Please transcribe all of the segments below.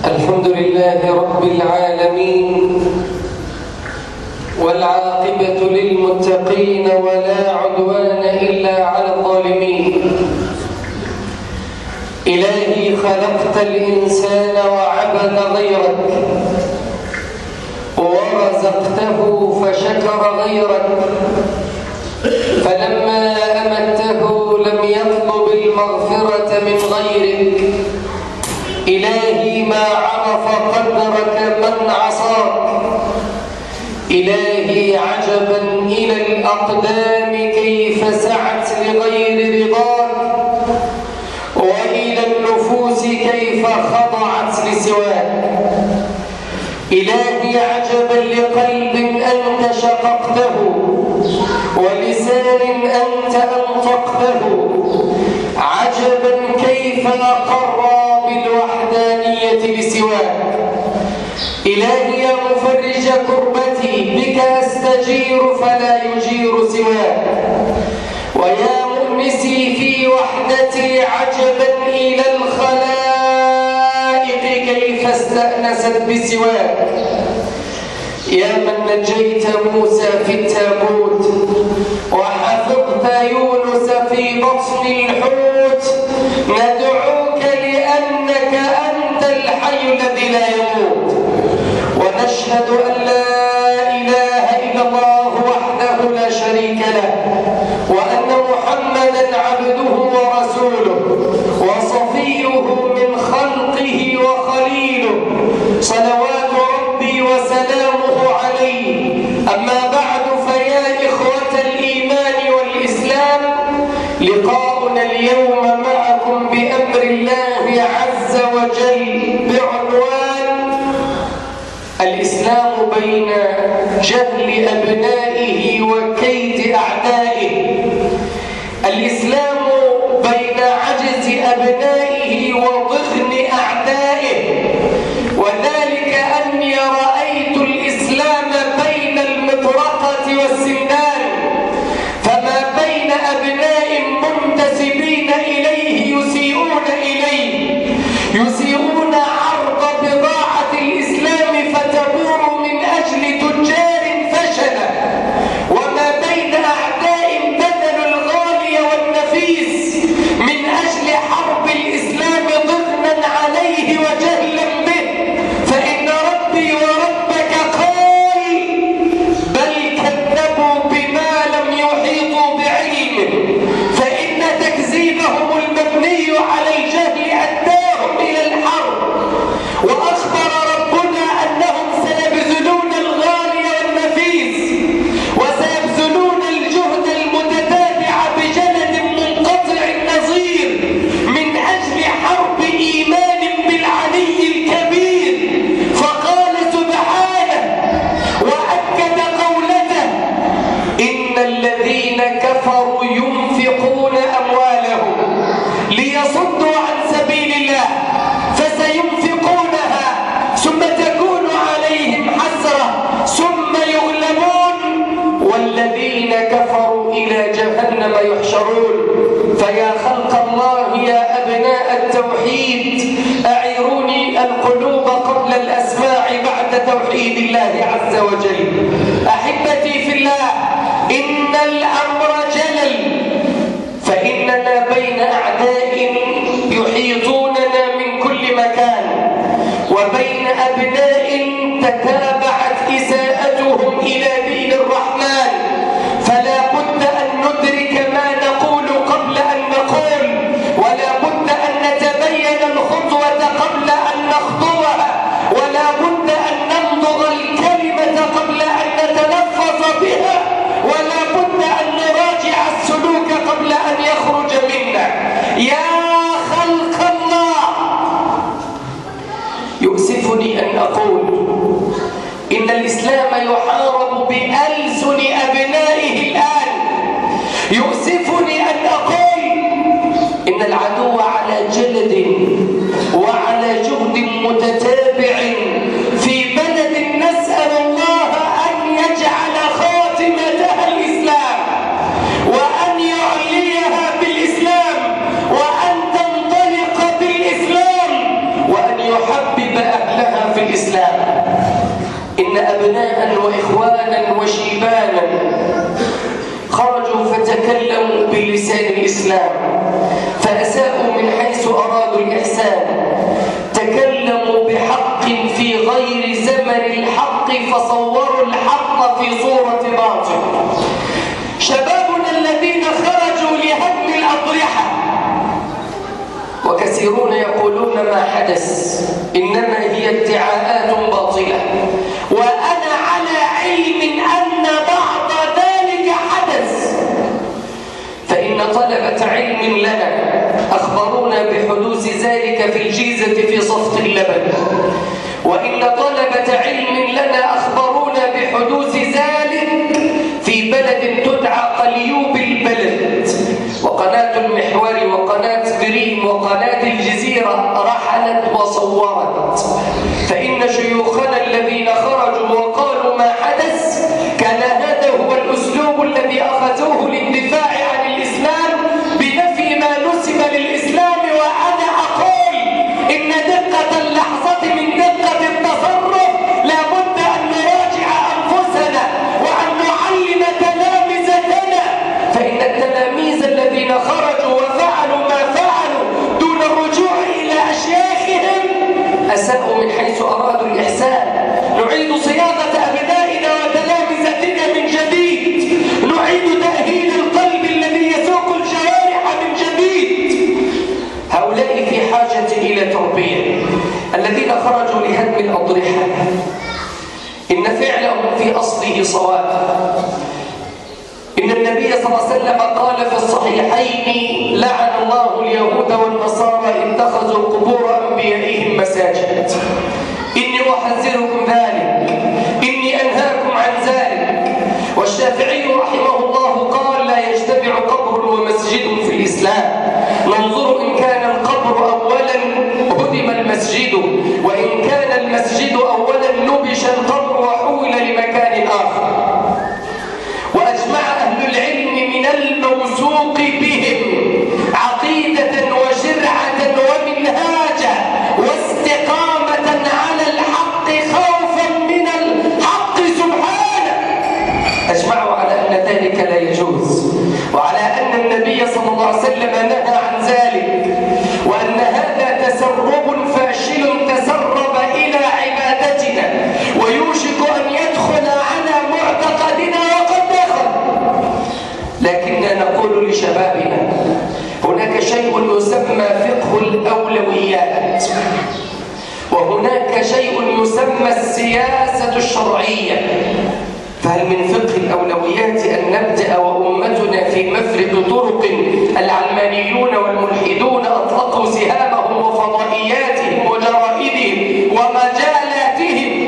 الحمد لله رب العالمين والعاقبة للمتقين ولا عدوان إلا على الظالمين إلهي خلقت الإنسان وعبد غيرك ورزقته فشكر غيرك فلما أمته لم يطلب المغفرة من غيرك إلهي ما عرف قدرك من عصاك إلهي عجبا إلى الأقدام كيف سعت لغير رضاك وإلى النفوس كيف خضعت لسواك إلهي عجبا لقلب أنت شققته ولسان أنت أنطقته عجبا كيف أقر بالوحدانية لسواك إلهي يا مفرج كربتي بك أستجير فلا يجير سواك ويا مؤنسي في وحدتي عجبا إلى الخلائق كيف استأنست بسواك يا من نجيت موسى في التابوت وحفظت يونس في بطن الحوت ندعوك لأنك أنت الحي الذي لا يموت ونشهد أن لا إله إلا الله وحده لا شريك له وأن محمدا عبده ورسوله وصفيه من خلقه وخليله صلوات ربي وسلامه عليه أما بعد فيا إخوة الإيمان والإسلام لقاؤنا اليوم معكم بأمر الله عز وجل بعنوان الإسلام بين جهل أبنائه وكيد أعدائه الإسلام بين عجز أبنائه وضغن أعدائه وذلك أني رأيت الإسلام بين المطرقة والسندان فما بين أبناء منتسبين إليه يسيئون إليه يسيئون عرض بضاعة الإسلام فتبور من أجل تجار فشلة وما بين أعداء بذلوا الغالي والنفيس من أجل حرب الإسلام ضغنا عليه وجهلا به فإن ربي وربك قال بل كذبوا بما لم يحيطوا بعلمه فإن تكذيبهم المبني على الجهل أداهم إلى الحرب وأخبر ربنا أنهم سيبذلون الغالي والنفيس وسيبذلون الجهد المتتابع بجلد منقطع النظير من أجل حرب إيمان بالعلي الكبير فقال سبحانه وأكد قولته إن الذين كفروا ينفقون أموالهم ليصدوا عن سبيل الله فسينفقونها ثم تكون عليهم حسرة ثم يغلبون والذين كفروا إلى جهنم يحشرون فيا خلق الله يا أبناء التوحيد أعيروني القلوب قبل الأسماع بعد توحيد الله عز وجل أحبتي في الله إن الأمر جلل فإننا بين أعداء يحيطوننا من كل مكان وبين أبناء تتابعت إساءتهم إلى دين الرحمن فلا بد أن ندرك ما نقول قبل أن نقول ولا بد أن نتبين الخطوة قبل أن نخطوها ولا بد أن نمضغ الكلمة قبل أن نتلفظ بها ولا بد أن نراجع السلوك قبل أن يخرج منا يا خلق الله يؤسفني أن أقول إن الإسلام يحارب بألسن أبنائه الآن يؤسفني أن أقول إن العدو على جلد وعلى جهد متتابع في بلد نسأل الله أن يجعل خاتمتها الإسلام وأن يعليها بالإسلام وأن تنطلق بالإسلام وأن يحبب الإسلام إن أبناء وإخوانا وشيبانا خرجوا فتكلموا بلسان الإسلام فأساءوا من حيث أرادوا الإحسان تكلموا بحق في غير زمن الحق فصوروا الحق في صورة باطل شبابنا الذين خرجوا لهدم الأضرحة وكثيرون يقولون ما حدث إنما هي ادعاءات باطلة وأنا على علم أن بعض ذلك حدث فإن طلبة علم لنا أخبرونا بحدوث ذلك في الجيزة في صفت اللبن وإن طلبة علم لنا أخبرونا بحدوث ذلك في بلد تدعى قليوب البلد وقناة المحور وقناة دريم وقناة الجزيرة رحلت وصورت فإن شيوخنا الذين خرجوا وقالوا ما حدث كان هذا هو الأسلوب الذي أخذوه للدفاع عن الإسلام بنفي ما نسب للإسلام وأنا أقول إن دقة اللحظة من دقة التصرف لابد أن نراجع أنفسنا وأن نعلم تلامذتنا فإن التلاميذ الذين خرجوا وفعلوا ما فعلوا دون الرجوع إلى أشياخهم أساءوا من حيث أرادوا الإحسان نعيد صياغة أبنائنا وتلامذتنا من جديد نعيد تأهيل القلب الذي يسوق الجوارح من جديد هؤلاء في حاجة إلى تربية الذين خرجوا لهدم الأضرحة إن فعلهم في أصله صواب إن النبي صلى الله عليه وسلم قال في الصحيحين لعن الله اليهود والنصارى اتخذوا قبور أنبيائهم مساجد إني أحذركم ذلك إني أنهاكم عن ذلك والشافعي رحمه الله قال لا يجتمع قبر ومسجد في الإسلام ننظر إن كان القبر أولا هدم المسجد وإن كان المسجد أولا نبش القبر وحول لمكان آخر وأجمع أهل العلم من الموثوق بهم عقيدة وشرعة ومنهاجا واستقامة على الحق خوفا من الحق سبحانه أجمعوا على أن ذلك لا يجوز وعلى أن النبي صلى الله عليه وسلم نهى عن ذلك وأن هذا تسرب فاشل تسرب إلى عبادتنا ويوشك أن يدخل على معتقدنا وقد دخل لكننا نقول لشبابنا هناك شيء يسمى فقه الأولويات وهناك شيء يسمى السياسة الشرعية فهل من فقه الأولويات أن نبدأ وأمتنا في مفرق طرق العلمانيون والملحدون أطلقوا سهامهم وفضائياتهم وجرائدهم ومجالاتهم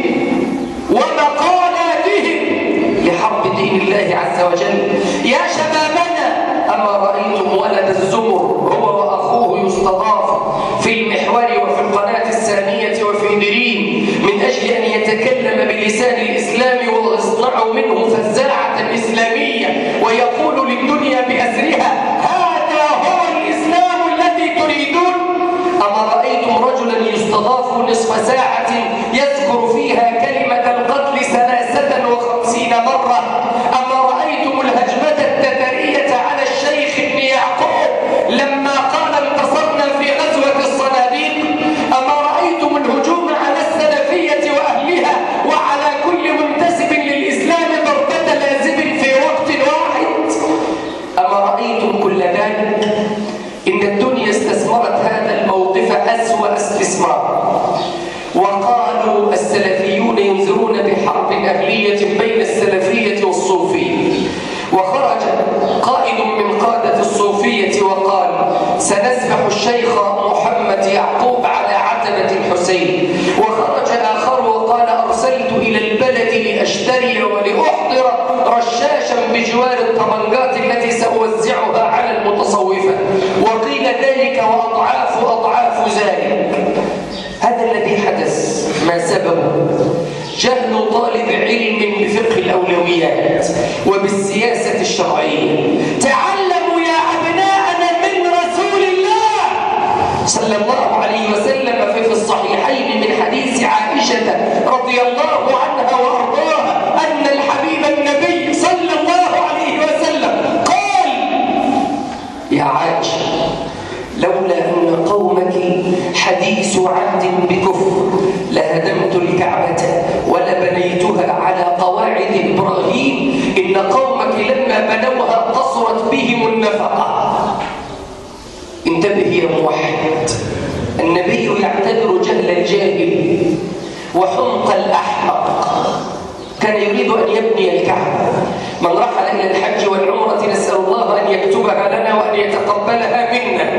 ومقالاتهم لحرب دين الله عز وجل يا شبابنا أما رأيتم ولد الزمر هو وأخوه يستضاف في المحور وفي القناة الثانية وفي دريم من أجل أن يتكلم بلسان الإسلام ويصنع منه فزاعة إسلامية ويقول للدنيا بأسرها هذا هو الإسلام الذي تريدون أما رأيتم رجلا يستضاف نصف ساعة يذكر فيها كلمة القتل ثلاثة وخمسين مرة أما رأيتم الهجمة التترية على الشيخ ابن يعقوب لما قال انتصرنا في غزوة الصناديق أما رأيتم الهجوم على السلفية وأهلها وعلى كل منتسب للإسلام ضربة لازم في وقت واحد أما رأيتم كل ذلك إن الدنيا استثمرت هذا الموقف أسوأ استثمار وقالوا السلفيون ينذرون بحرب أهلية بين السلفية والصوفية وخرج قائد من قادة الصوفية وقال سنذبح الشيخ محمد يعقوب على عتبة الحسين وخرج آخر وقال أرسلت إلى البلد لأشتري ولأحضر رشاشا بجوار الطبنجات التي سأوزعها على المتصوفة وقيل ذلك وأضعاف أضعاف ذلك هذا الذي حدث ما سببه جهل طالب علم بفقه الأولويات وبالسياسة الشرعية تعلموا يا أبناءنا من رسول الله صلى الله عليه وسلم في في الصحيحين من حديث عائشة حديث عهد بكفر لهدمت الكعبة ولبنيتها على قواعد إبراهيم إن قومك لما بنوها قصرت بهم النفقة انتبه يا موحد النبي يعتبر جهل الجاهل وحمق الأحمق كان يريد أن يبني الكعبة من رحل إلى الحج والعمرة نسأل الله أن يكتبها لنا وأن يتقبلها منا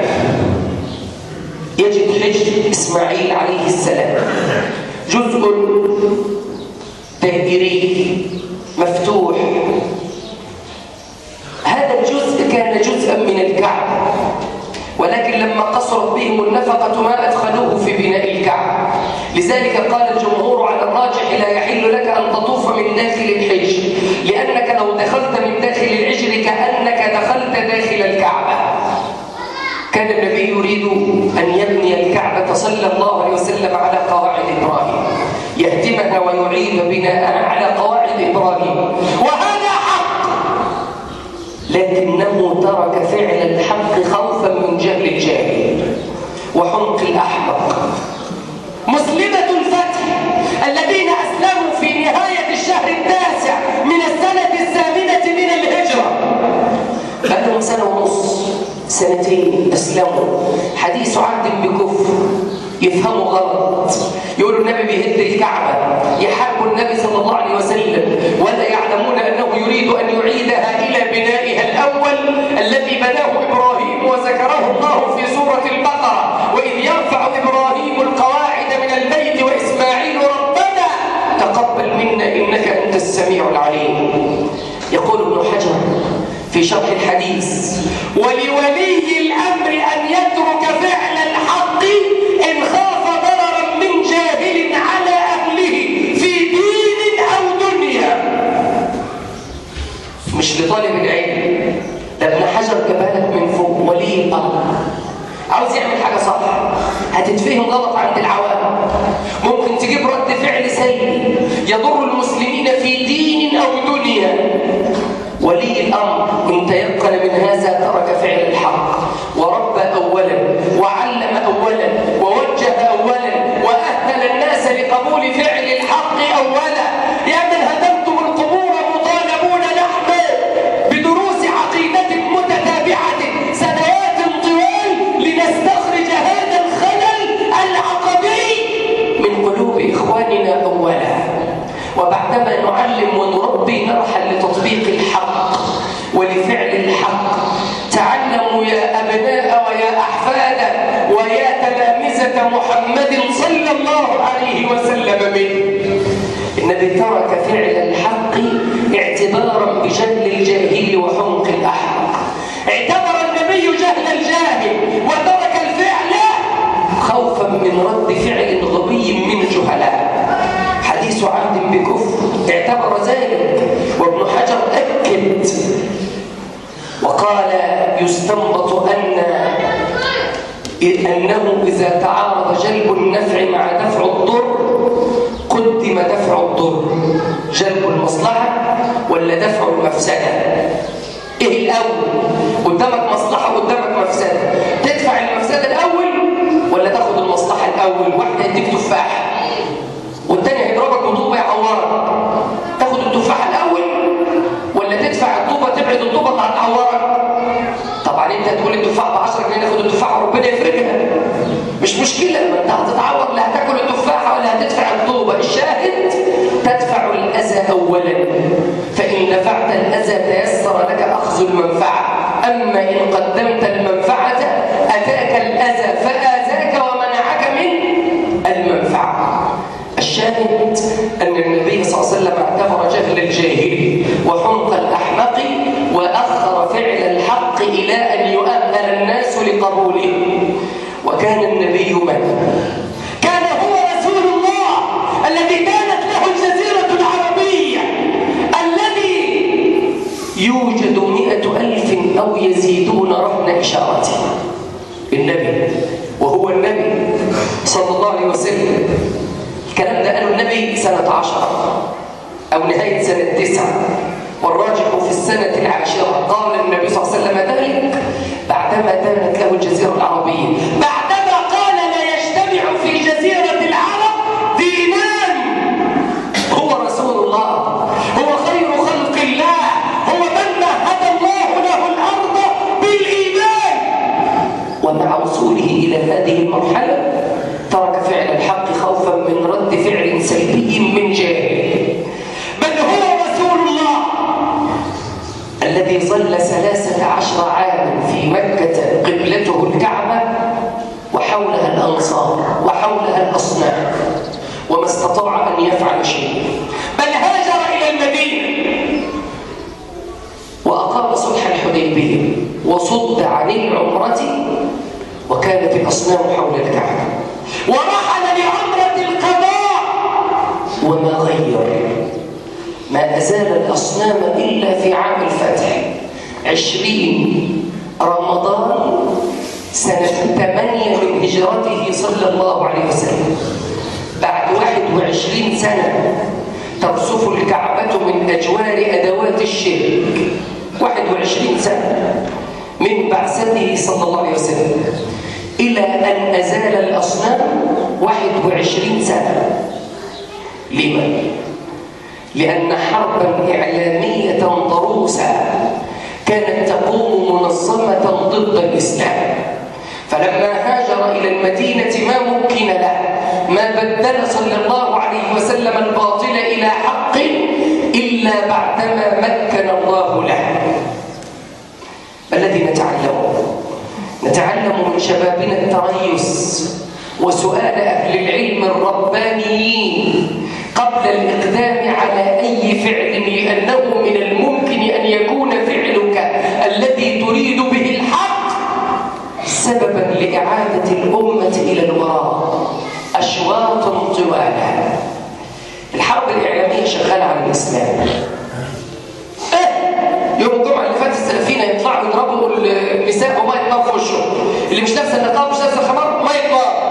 يجد حج إسماعيل عليه السلام جزء تهجيري مفتوح هذا الجزء كان جزءا من الكعبة ولكن لما قصرت بهم النفقة ما أدخلوه في بناء الكعبة لذلك قال الجمهور على الراجح لا يحل لك أن تطوف من داخل الحج لأنك لو دخلت من داخل العجل كأنك دخلت داخل الكعبة كان النبي يريد أن يبني الكعبة صلى الله عليه وسلم على قواعد إبراهيم يهدمها ويعيد بناءها على قواعد إبراهيم وهذا حق لكنه ترك فعل الحق خوفا من جهل الجاهل وحمق الأحمق مسلمة الفتح الذين أسلموا في نهاية الشهر التاسع من السنة الثامنة من الهجرة بقالهم سنة ونص سنتين أسلموا حديث عهد بكفر يفهموا غلط يقولوا النبي بيهد الكعبة يحاربوا النبي صلى الله عليه وسلم ولا يعلمون أنه يريد أن يعيدها إلى بنائها الأول الذي بناه إبراهيم وذكره الله في سورة البقرة وإذ يرفع إبراهيم القواعد من البيت وإسماعيل ربنا تقبل منا إنك أنت السميع العليم يقول ابن حجر في شرح الحديث ولولي الأمر أن يترك فعل الحق إن خاف ضررا من جاهل على أهله في دين أو دنيا مش لطالب العلم ده ابن حجر جبالك من فوق ولي الأمر عاوز يعمل حاجة صح هتتفهم غلط عند العوام ممكن تجيب رد فعل سلبي يضر المسلمين في دين أو دنيا ولي الأمر إن تيقن من هذا ترك فعل الحق وربى أولا وعلم أولا ووجه أولا وأهل الناس لقبول فعل الحق أولا يا من هدمتم القبور مطالبون نحن بدروس عقيدة متتابعة سنوات طوال لنستخرج هذا الخلل العقدي من قلوب إخواننا أولا وبعدما نعلم ونربي نرحل لتطبيق الحق ولفعل الحق تعلموا يا أبناء ويا أحفاد ويا تلامذة محمد صلى الله عليه وسلم منه النبي ترك فعل الحق اعتبارا بجهل الجاهل وحمق الأحمق اعتبر النبي جهل الجاهل وترك الفعل خوفا من رد فعل غبي من الجهلاء حديث عهد بكفر اعتبر ذلك وابن حجر أكد وقال يستنبط أن أنه إذا تعارض جلب النفع مع دفع الضر قدم دفع الضر جلب المصلحة ولا دفع المفسدة إيه الأول؟ قدامك مصلحة قدامك مفسدة تدفع المفسدة الأول ولا تاخد المصلحة الأول واحدة يديك تفاح والتاني هيضربك بطوبة يعورك تاخد التفاح الأول ولا تدفع الطوبة تبعد الطوبة اللي هتعورك طبعا انت تقول التفاح ب 10 جنيه ناخد التفاح وربنا يفرجها مش مشكلة ما انت هتتعور لا هتاكل التفاحة ولا هتدفع الطوبة الشاهد تدفع الأذى أولا فإن دفعت الأذى تيسر لك أخذ المنفعة أما إن قدمت المنفعة أتاك الأذى فآذاك ومنعك من المنفعة الشاهد أن النبي صلى الله عليه وسلم اعتبر جهل الجاهل وحمق الأحمق وأخر فعل الحق إلى أن يؤهل الناس لقبوله وكان النبي من؟ كان هو رسول الله الذي كانت له الجزيرة العربية الذي يوجد مئة ألف أو يزيدون رهن إشارته النبي وهو النبي صلى الله عليه وسلم الكلام ده قاله النبي سنة عشرة أو نهاية سنة تسعة والراجح في السنة العاشرة قال النبي صلى الله عليه وسلم ذلك بعدما كانت له الجزيرة العربية بعدما قال لا يشتري ترك فعل الحق خوفا من رد فعل سلبي من جاهل بل هو رسول الله الذي ظل ثلاثة عشر عاما في مكة قبلته الكعبة وحولها الأنصار وحولها الأصنام وما استطاع أن يفعل شيء بل هاجر إلى المدينة وأقام صلح الحديبية وصد عن العمرة وكانت الأصنام حول الكعبة ورحل لعمرة القضاء وما غير ما أزال الأصنام إلا في عام الفتح عشرين رمضان سنة ثمانية من هجرته صلى الله عليه وسلم بعد واحد وعشرين سنة ترصف الكعبة من أجوار أدوات الشرك واحد وعشرين سنة من بعثته صلى الله عليه وسلم إلى أن أزال الأصنام واحد وعشرين سنة لما؟ لأن حربا إعلامية ضروسة كانت تقوم منظمة ضد الإسلام فلما هاجر إلى المدينة ما ممكن له ما بدل صلى الله عليه وسلم الباطل إلى حق إلا بعدما مكن الله له ما الذي نتعلمه؟ نتعلم من شبابنا التريث وسؤال أهل العلم الربانيين قبل الإقدام على أي فعل لأنه من الممكن أن يكون فعلك الذي تريد به الحق سببا لإعادة الأمة إلى الوراء أشواطا طوالا الحرب الإعلامية شغالة على الإسلام إيه؟ يوم الجمعة اللي فات السلفيين يطلعوا يضربوا النساء وما يطلعوا في وشهم اللي مش لابسه النقاب مش لابسه الخمار ما يطلع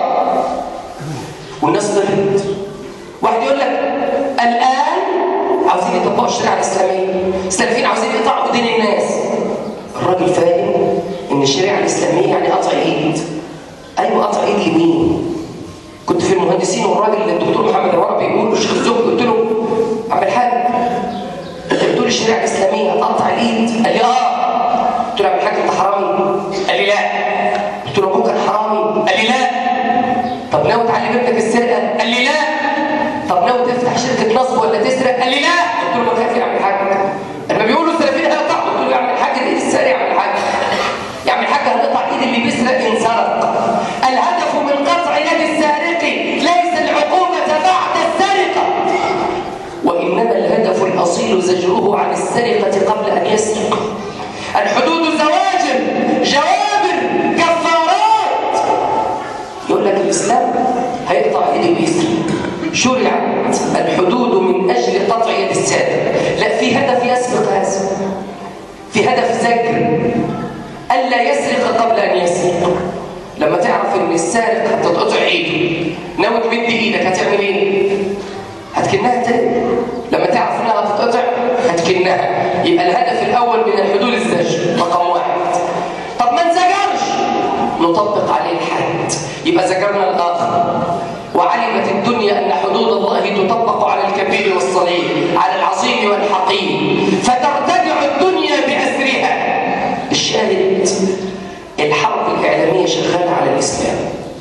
والناس طلعت واحد يقول لك الآن عاوزين يطبقوا الشريعة الإسلامية السلفيين عاوزين يقطعوا دين الناس الراجل فاهم إن الشريعة الإسلامية يعني قطع إيد أيوة قطع إيد لمين؟ كنت في المهندسين والراجل الدكتور محمد الورق بيقول الشيخ الزهد قلت له عم الحاج انت بتقول الشريعه الاسلاميه تقطع الايد قال لي اه قلت له عم الحاج انت حرامي قال لي لا قلت له ابوك كان حرامي قال لي لا طب ناوي تعلم ابنك السرقه قال لي لا طب ناوي تفتح شركه نصب ولا تسرق قال لي لا قلت له ما كافي يا عم الحاج لما بيقولوا السلفيين هيقطعوا قلت له يا عم الحاج الايد السارقه يا عم الحاج يا عم الحاج هنقطع ايد اللي بيسرق ان سرق الهدف من قطع يد السارق ليس العقوبه بعد السرقه وإنما الهدف الأصيل زجره عن السرقة قبل أن يسرق الحدود زواجر جوابر كفارات يقول لك الإسلام هيقطع إيدي ويسرق شرعت الحدود من أجل قطع يد السارق لا في هدف يسبق هذا في هدف زجر ألا يسرق قبل أن يسرق لما تعرف ان السارق هتتقطع ايده ناوي تمد ايدك هتعمل ايه هتكنها تاني لما تعرف انها هتتقطع هتكنها يبقى الهدف الاول من الحدود الزجر رقم واحد طب ما انزجرش نطبق عليه الحد يبقى زجرنا الاخر وعلمت الدنيا ان حدود الله تطبق على الكبير والصغير على العظيم والحقير فترتدع الدنيا باسرها الشاهد الحرب الإعلامية شغالة على الإسلام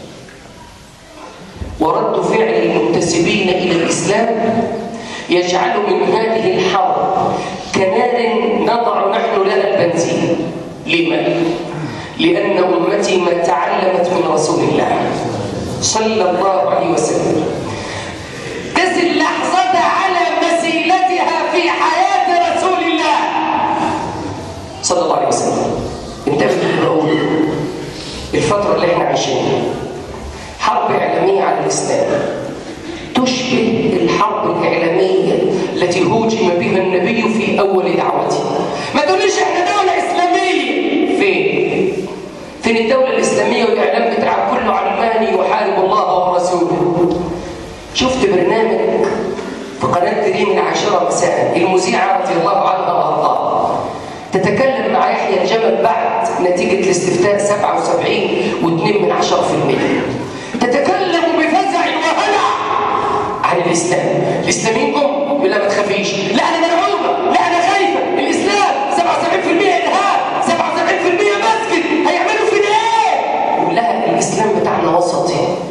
ورد فعل المنتسبين إلى الإسلام يجعل من هذه الحرب كنار نضع نحن لها البنزين لما؟ لأن أمتي ما تعلمت من رسول الله صلى الله عليه وسلم تزل اللحظة على مسيلتها في حياة رسول الله صلى الله عليه وسلم انتبه للرؤون الفترة اللي احنا عايشينها حرب إعلامية على الإسلام تشبه الحرب الإعلامية التي هوجم بها النبي في أول دعوته ما تقوليش احنا دولة إسلامية فين؟ فين الدولة الإسلامية والإعلام بتاعها كله علماني يحارب الله ورسوله شفت برنامج في قناة دريم العاشرة مساء المذيعة رضي الله عنها وأرضاها تتكلم مع يحيى الجمل بعد نتيجة الاستفتاء 77 و2 من 10% تتكلم بفزع وهلع عن الإسلام الإسلاميين جم يقول لا ما تخافيش لا أنا مرعوبة لا أنا خايفة الإسلام 77% إرهاب 77% مسجد هيعملوا فينا إيه؟ يقول لها الإسلام بتاعنا وسطي الإسلام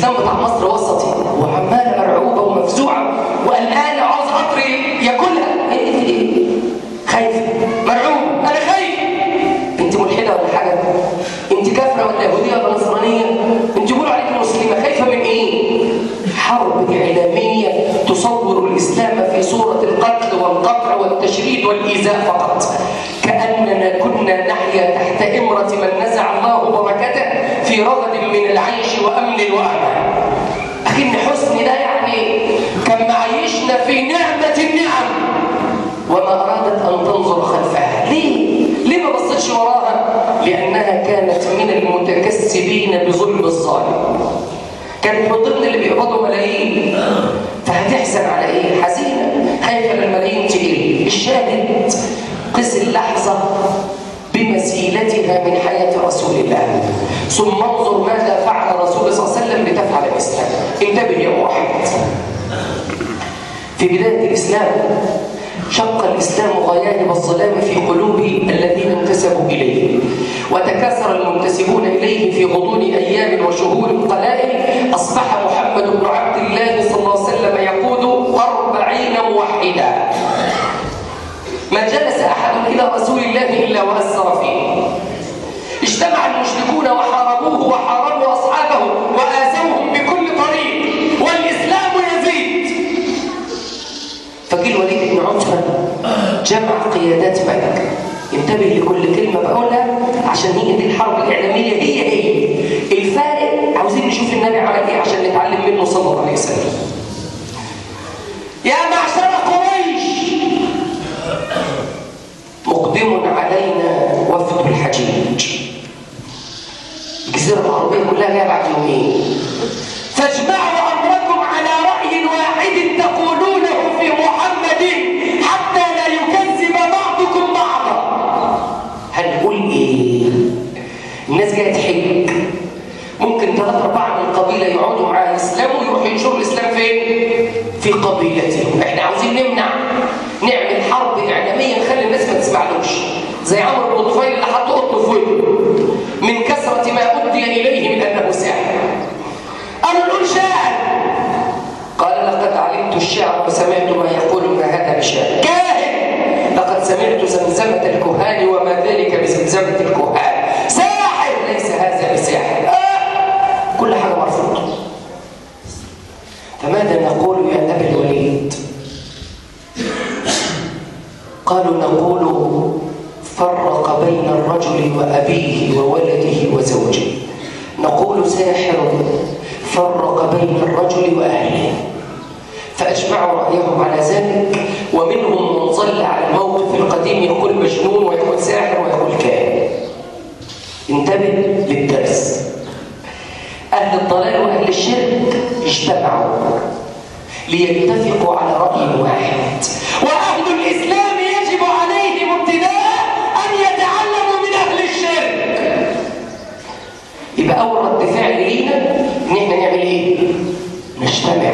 الاسلام بتاع مصر وسطي وعماله مرعوبه ومفزوعه وقلقانه وعاوز قطر ياكلها ايه في ايه خايفه مرعوب انا خايف انت ملحده ولا حاجه انت كافره ولا يهوديه ولا نصرانيه انت بيقولوا عليك مسلمه خايفه من ايه حرب اعلاميه تصور الاسلام في صوره القتل والقطع والتشريد والايذاء فقط كاننا كنا نحيا تحت امره من نزع الله بركته في رغد من العيش وامن وامان اخي حسني ده يعني كان معيشنا في نعمه النعم وما أرادت أن تنظر خلفها ليه؟ ليه ما بصتش وراها؟ لأنها كانت من المتكسبين بظلم الظالم كانت من ضمن اللي بيقبضوا ملايين فهتحزن على ايه؟ حزينة خايفة من الملايين تقل الشاهد قس اللحظة بمسيلتها من حياة رسول الله ثم انظر ماذا فعل رسول صلى الله عليه وسلم لتفعل مثله انتبه يا واحد في بداية الإسلام شق الإسلام غياهب الظلام في قلوب الذين انتسبوا إليه وتكاثر المنتسبون إليه في غضون أيام وشهور قلائل أصبح محمد بن عبد الله صلى الله عليه وسلم يقود أربعين موحدا ما جلس أحد إلى رسول الله إلا وأثر فيه اجتمع المشركون وحاربوه وحاربوا أصحابه وآذوهم بكل طريق والإسلام يزيد فجه الوليد بن عتبة جمع قيادات مكة انتبه لكل كلمة بقولها عشان هي دي الحرب الإعلامية هي هي الفارق عاوزين نشوف النبي عمل ايه عشان نتعلم منه صلى الله عليه وسلم يا معشر قريش مقدم علينا وفد الحجيج الجزيرة العربية كلها جايه بعد يومين فاجمعوا أمركم على رأي واحد تقولونه في محمد حتى لا يكذب بعضكم بعضا هنقول ايه الناس جايه تحج ممكن ثلاثة أربعة من القبيلة يقعدوا مع الإسلام ويروحوا ينشروا الإسلام فين؟ في قبيلتهم احنا عاوزين نمنع نعمل حرب إعلامية نخلي الناس ما تسمعلوش زي عمرو بن طفيل اللي حط قطن في ودنه من كثرة ما أدي إليه من أنه ساحر قالوا نقول شاعر قال لقد علمت الشعر وسمعت ما يقول ما هذا بشاعر كاهن لقد سمعت زمزمة الكهان وما ذلك بزمزمة الكهان ساحر ليس هذا بساحر آه. كل حاجة مرفوضة فماذا نقول يا أبا الوليد قالوا نقول فرق بين الرجل وأبيه وولده وزوجه نقول ساحر فرق بين الرجل وأهله فأجمعوا رأيهم على ذلك ومنهم من ظل على الموقف القديم يقول مجنون ويقول ساحر ويقول كاهن انتبه للدرس أهل الضلال وأهل الشرك اجتمعوا ليتفقوا على رأي واحد وأهل الإسلام يجب عليهم ابتداء أن يتعلموا من أهل الشرك يبقى أول رد فعل لينا إن إحنا نعمل إيه؟ نجتمع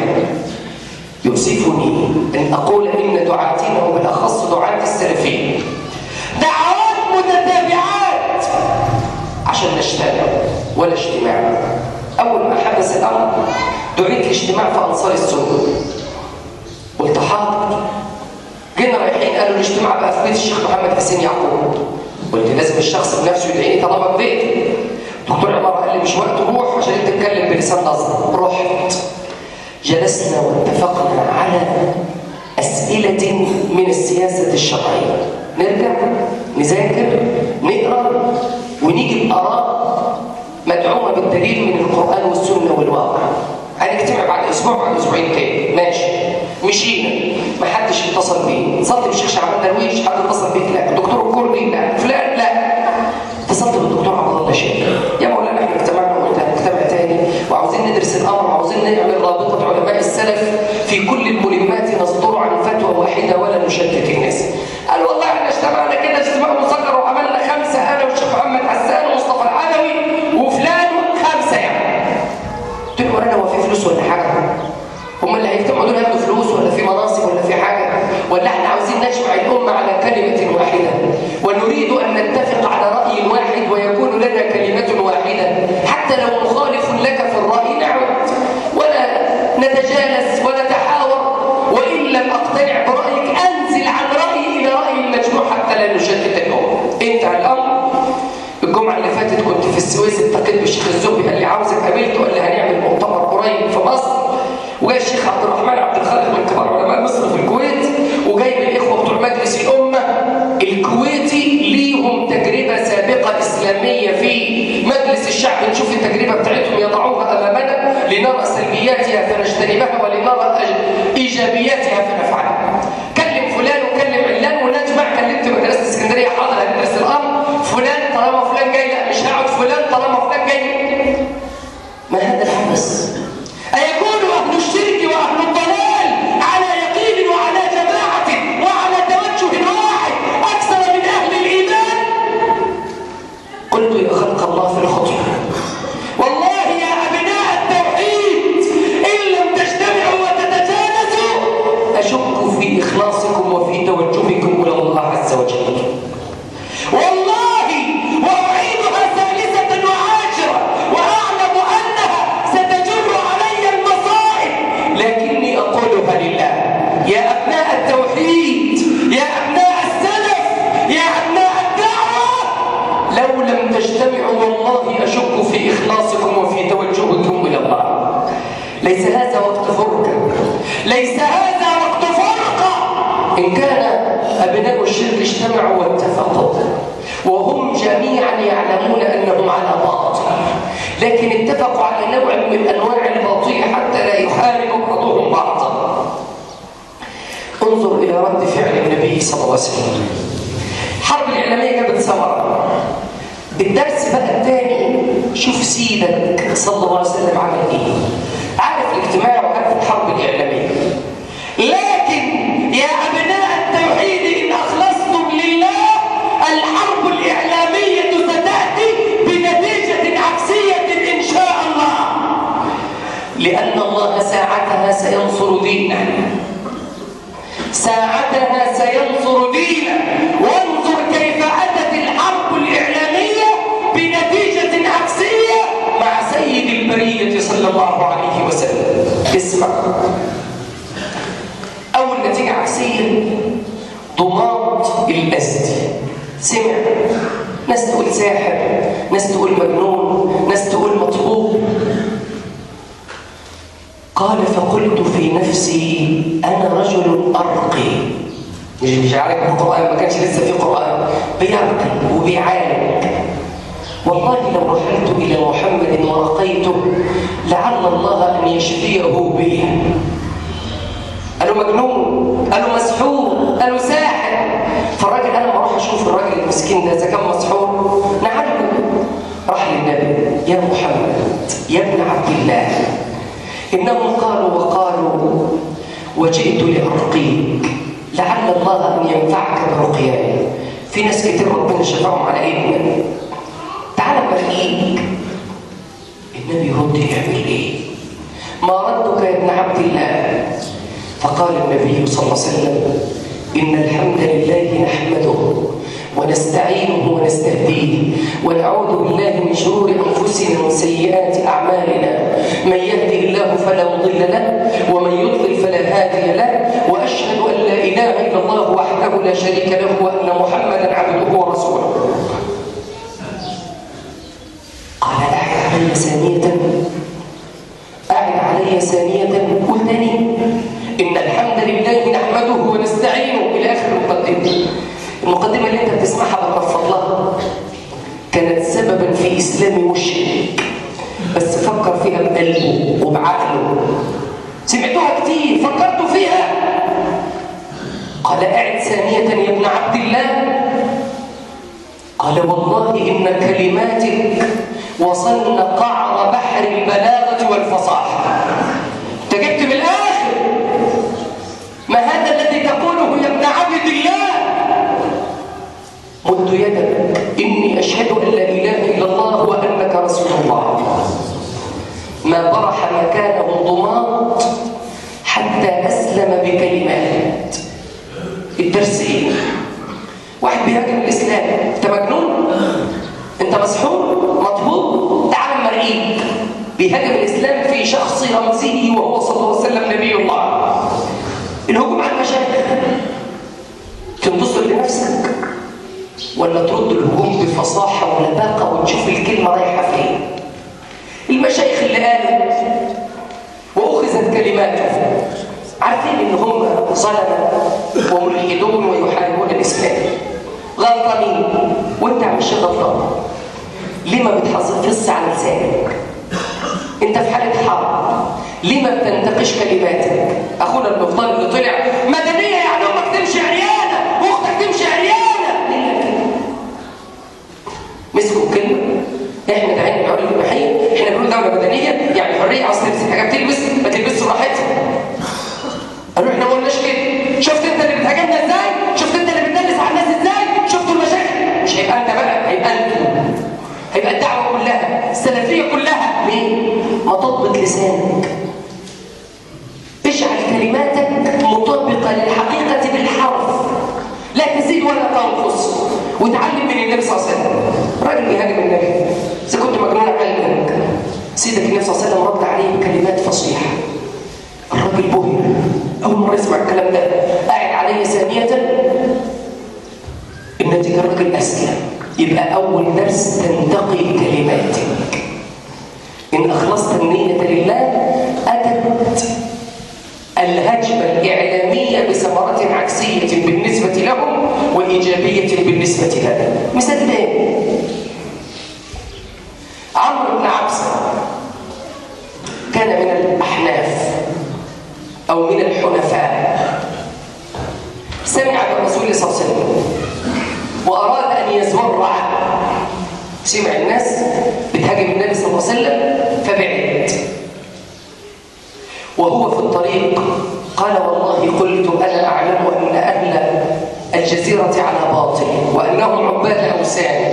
يؤسفني أن أقول إن دعاتنا وبالأخص دعاة السلفيين دعوات متتابعات عشان نجتمع ولا اجتماع أول ما حدث الأمر دعيت لاجتماع في أنصار السنة قلت حاضر جينا رايحين قالوا الاجتماع بقى في بيت الشيخ محمد حسين يعقوب قلت لازم الشخص بنفسه يدعيني طالما في بيتي دكتور عمر قال لي مش وقت روح عشان انت تتكلم بلسان نظر رحت جلسنا واتفقنا على أسئلة من السياسة الشرعية نرجع نذاكر نقرأ ونيجي بآراء مدعومة بالدليل من القرآن والسنة والواقع هنجتمع بعد أسبوع بعد أسبوعين تاني ماشي مشينا ما حدش اتصل بيه اتصلت بالشيخ شعبان درويش حد اتصل بيك لا الدكتور الكردي لا فلان لا اتصلت بالدكتور عبد الله شيخ يا مولانا احنا اجتمعنا وقلت هنجتمع تاني وعاوزين ندرس الامر وعاوزين نعمل رابطه علماء السلف في كل الملمات نصدر عن فتوى واحده ولا نشتت الناس قال والله احنا اجتمعنا كده اجتماع مصغر وعملنا خمسه انا والشيخ محمد حسان ومصطفى العدوي وفلان خمسه يعني قلت له انا هو في فلوس ولا حاجه هم اللي هيجتمعوا دول ياخدوا فلوس ولا في مناصب ولا في حاجه ولا احنا عاوزين نجمع الأمة على كلمة واحدة ونريد أن نتفق على رأي واحد ويكون لنا كلمة واحدة حتى لو مخالف لك في الرأي نعود ولا نتجالس ونتحاور وإن لم أقتنع برأيك أنزل عن رأيي إلى رأي المجموع حتى لا نشتت الأمة انتهى الأمر الجمعة اللي فاتت كنت في السويس التقيت بالشيخ الزهري قال لي عاوزك قابلته قال لي هنعمل مؤتمر قريب في مصر وجاي الشيخ عبد الرحمن عبد الخالق من كبار علماء مصر في الكويت وجايب الاخوه بتوع مجلس الامه الكويتي ليهم تجربه سابقه اسلاميه في مجلس الشعب نشوف التجربه بتاعتهم يضعوها امامنا لنرى سلبياتها فنجتنبها ولنرى ايجابياتها فنفعلها كلم فلان وكلم علان ونجمع كلمت مدرسه اسكندريه حاضر هندرس الامر فلان طالما فلان جاي لا مش هقعد فلان طالما فلان جاي ما هذا الحدث أيكون أهل الشرك وأهل الضلال على يقين وعلى جماعة وعلى توجه واحد أكثر من أهل الإيمان قلت يا خلق الله في الخطبة والله يا أبناء التوحيد إن لم تجتمعوا وتتجانسوا أشك في إخلاصكم وفي توجهكم إلى الله عز وجل والله وأعيدها ثالثة وعاشرة وأعلم أنها ستجر علي المصائب لكني أقولها لله يا أبناء التوحيد يا أبناء السلف يا أبناء الدعوة لو لم تجتمعوا والله أشك في إخلاصكم وفي توجهكم إلى الله ليس هذا وقت فرقة ليس هذا وقت فرقة إن كان أبناء الشرك اجتمعوا واتفقوا وهم جميعا يعلمون أنهم على باطل لكن اتفقوا على نوع من أنواع الباطل حتى لا يحارب بعضهم بعضا انظر إلى رد فعل النبي صلى الله عليه وسلم حرب الإعلامية جابت ثمرة بالدرس بقى الثاني شوف سيدك صلى الله عليه وسلم عمل ايه عارف الاجتماع وعارف الحرب الإعلامية لكن يا أبناء التوحيد إن أخلصتم لله الحرب الإعلامية ستأتي بنتيجة عكسية إن شاء الله لأن الله ساعتها سينصر دينه ساعتها سينصر دينه وانظر كيف أتت الحرب الإعلامية بنتيجة عكسية مع سيد البرية صلى الله عليه وسلم اسمع أول نتيجة عكسية ضماد الأسد سمع ناس تقول ساحر ناس تقول مجنون ناس تقول مطلوب قال فقلت في نفسي أنا رجل أرقي مش مش عارف القرآن ما كانش لسه في قرآن بيرقي وبيعالج والله لو رحلت إلى محمد ورقيته لعل الله أن يشفيه بي قالوا مجنون قالوا مسحور قالوا ساحر فالراجل انا ما اروح اشوف الراجل المسكين ده اذا كان مسحور نعالجه راح للنبي يا محمد يا ابن عبد الله انهم قالوا وقالوا وجئت لارقيك لعل الله ان ينفعك برقياي في ناس كتير ربنا شفاهم على ايدنا تعال برقيك النبي يرد يعمل ايه ما ردك يا ابن عبد الله فقال النبي صلى الله عليه وسلم إن الحمد لله نحمده ونستعينه ونستهديه ونعوذ بالله من شرور أنفسنا وسيئات أعمالنا من يهدي الله فلا مضل له ومن يضلل فلا هادي له وأشهد أن لا إله إلا الله وحده لا شريك له وأن محمدا عبده ورسوله قال أعد علي ثانية أعد علي ثانية قل تاني إن الحمد لله نحمده ونستعينه إلى آخر المقدمة المقدمة اللي أنت بتسمعها بترفض لها كانت سببا في إسلام مشرك بس فكر فيها بقلبه وبعقله سمعتوها كتير فكرتوا فيها قال أعد ثانية يا ابن عبد الله قال والله إن كلماتك وصلن قعر بحر البلاغة والفصاحة انت جبت بالآخر ما هذا الذي تقوله يا ابن عبد الله مد يدك إني أشهد أن لا إله إلا الله وأنك رسول الله ما برح مكانه ضماد حتى أسلم بكلمات ولا ترد الهجوم بفصاحة ولباقة وتشوف الكلمة رايحة فين المشايخ اللي قالوا وأخذت كلماته عارفين إن هم ظلمة وملحدون ويحاربون الإسلام غلطانين وأنت مش غلطان ليه ما بتحافظش على لسانك انت في حاله حرب ليه ما بتنتقش كلماتك اخونا المفضل اللي طلع مدنيه يعني امك تمشي عريانه واختك تمشي عريانه ليه كده مسكوا الكلمه احنا داعين بنقول الاباحيه احنا بنقول دوله مدنيه يعني حريه عاوز تلبس حاجه بتلبس ما تلبسش براحتها قالوا احنا ما قلناش كده شفت انت اللي بتهاجمنا ازاي شفت انت اللي بتدلس على الناس ازاي شفتوا المشاكل مش هيبقى انت بقى هيبقى انتوا هيبقى الدعوة كلها السلفية كلها ليه؟ ما تضبط لسانك اجعل كلماتك مطابقة للحقيقة بالحرف لا تزيد ولا تنقص وتعلم من النبي صلى الله عليه وسلم راجل بيهاجم النبي إذا كنت مجنون قلبك سيدك النبي صلى الله عليه وسلم رد عليه بكلمات فصيحة الراجل بهر أول مرة يسمع الكلام ده قاعد عليه ثانية النتيجة الراجل أسلم يبقى أول درس تنتقي كلماتك إن أخلصت النية لله أتت الهجمة الإعلامية بثمرة عكسية بالنسبة لهم وإيجابية بالنسبة لنا مثال تاني عمرو بن عبسة كان من الأحناف أو من الحنفاء سمع بالرسول صلى الله عليه وسلم وأراد أن يزور عنه سمع الناس بتهاجم النبي صلى الله عليه وسلم فبعد وهو في الطريق قال والله قلت أنا أعلم أن أهل الجزيرة على باطل وأنهم عباد أوثان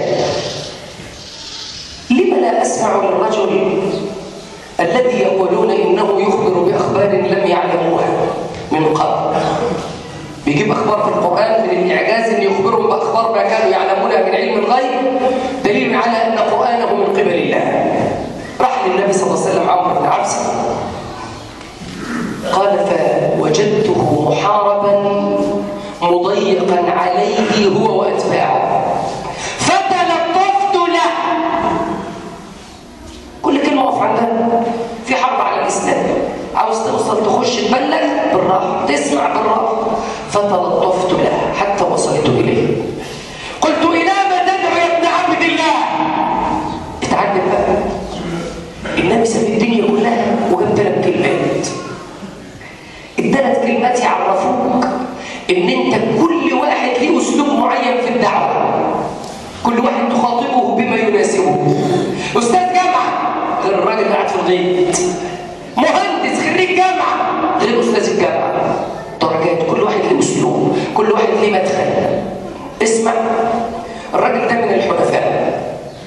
لم لا أسمع للرجل الذي يقولون إنه يخبر بأخبار لم يعلموها من قبل بيجيب اخبار في القران من الاعجاز ان يخبرهم باخبار ما كانوا يعلمونها من علم الغيب دليل على ان قرانه من قبل الله راح للنبي صلى الله عليه وسلم عمرو بن عبس قال فوجدته محاربا مضيقا عليه هو واتباعه فتلطفت له كل كلمه اقف عندها في حرب على الاسلام عاوز توصل تخش تبلغ بالراحه تسمع بالراحه فتلطفت له حتى وصلت اليه قلت الى ما تدعو يا ابن عبد الله اتعلم بقى النبي ساب الدنيا كلها وجاب ثلاث كلمات الثلاث كلمات يعرفوك ان انت كل واحد ليه اسلوب معين في الدعوه كل واحد تخاطبه بما يناسبه استاذ جامعه غير الراجل اللي قاعد في الغيط مهندس خريج جامعه غير استاذ الجامعه درجات كل واحد له اسلوب كل واحد له مدخل اسمع الراجل ده من الحنفاء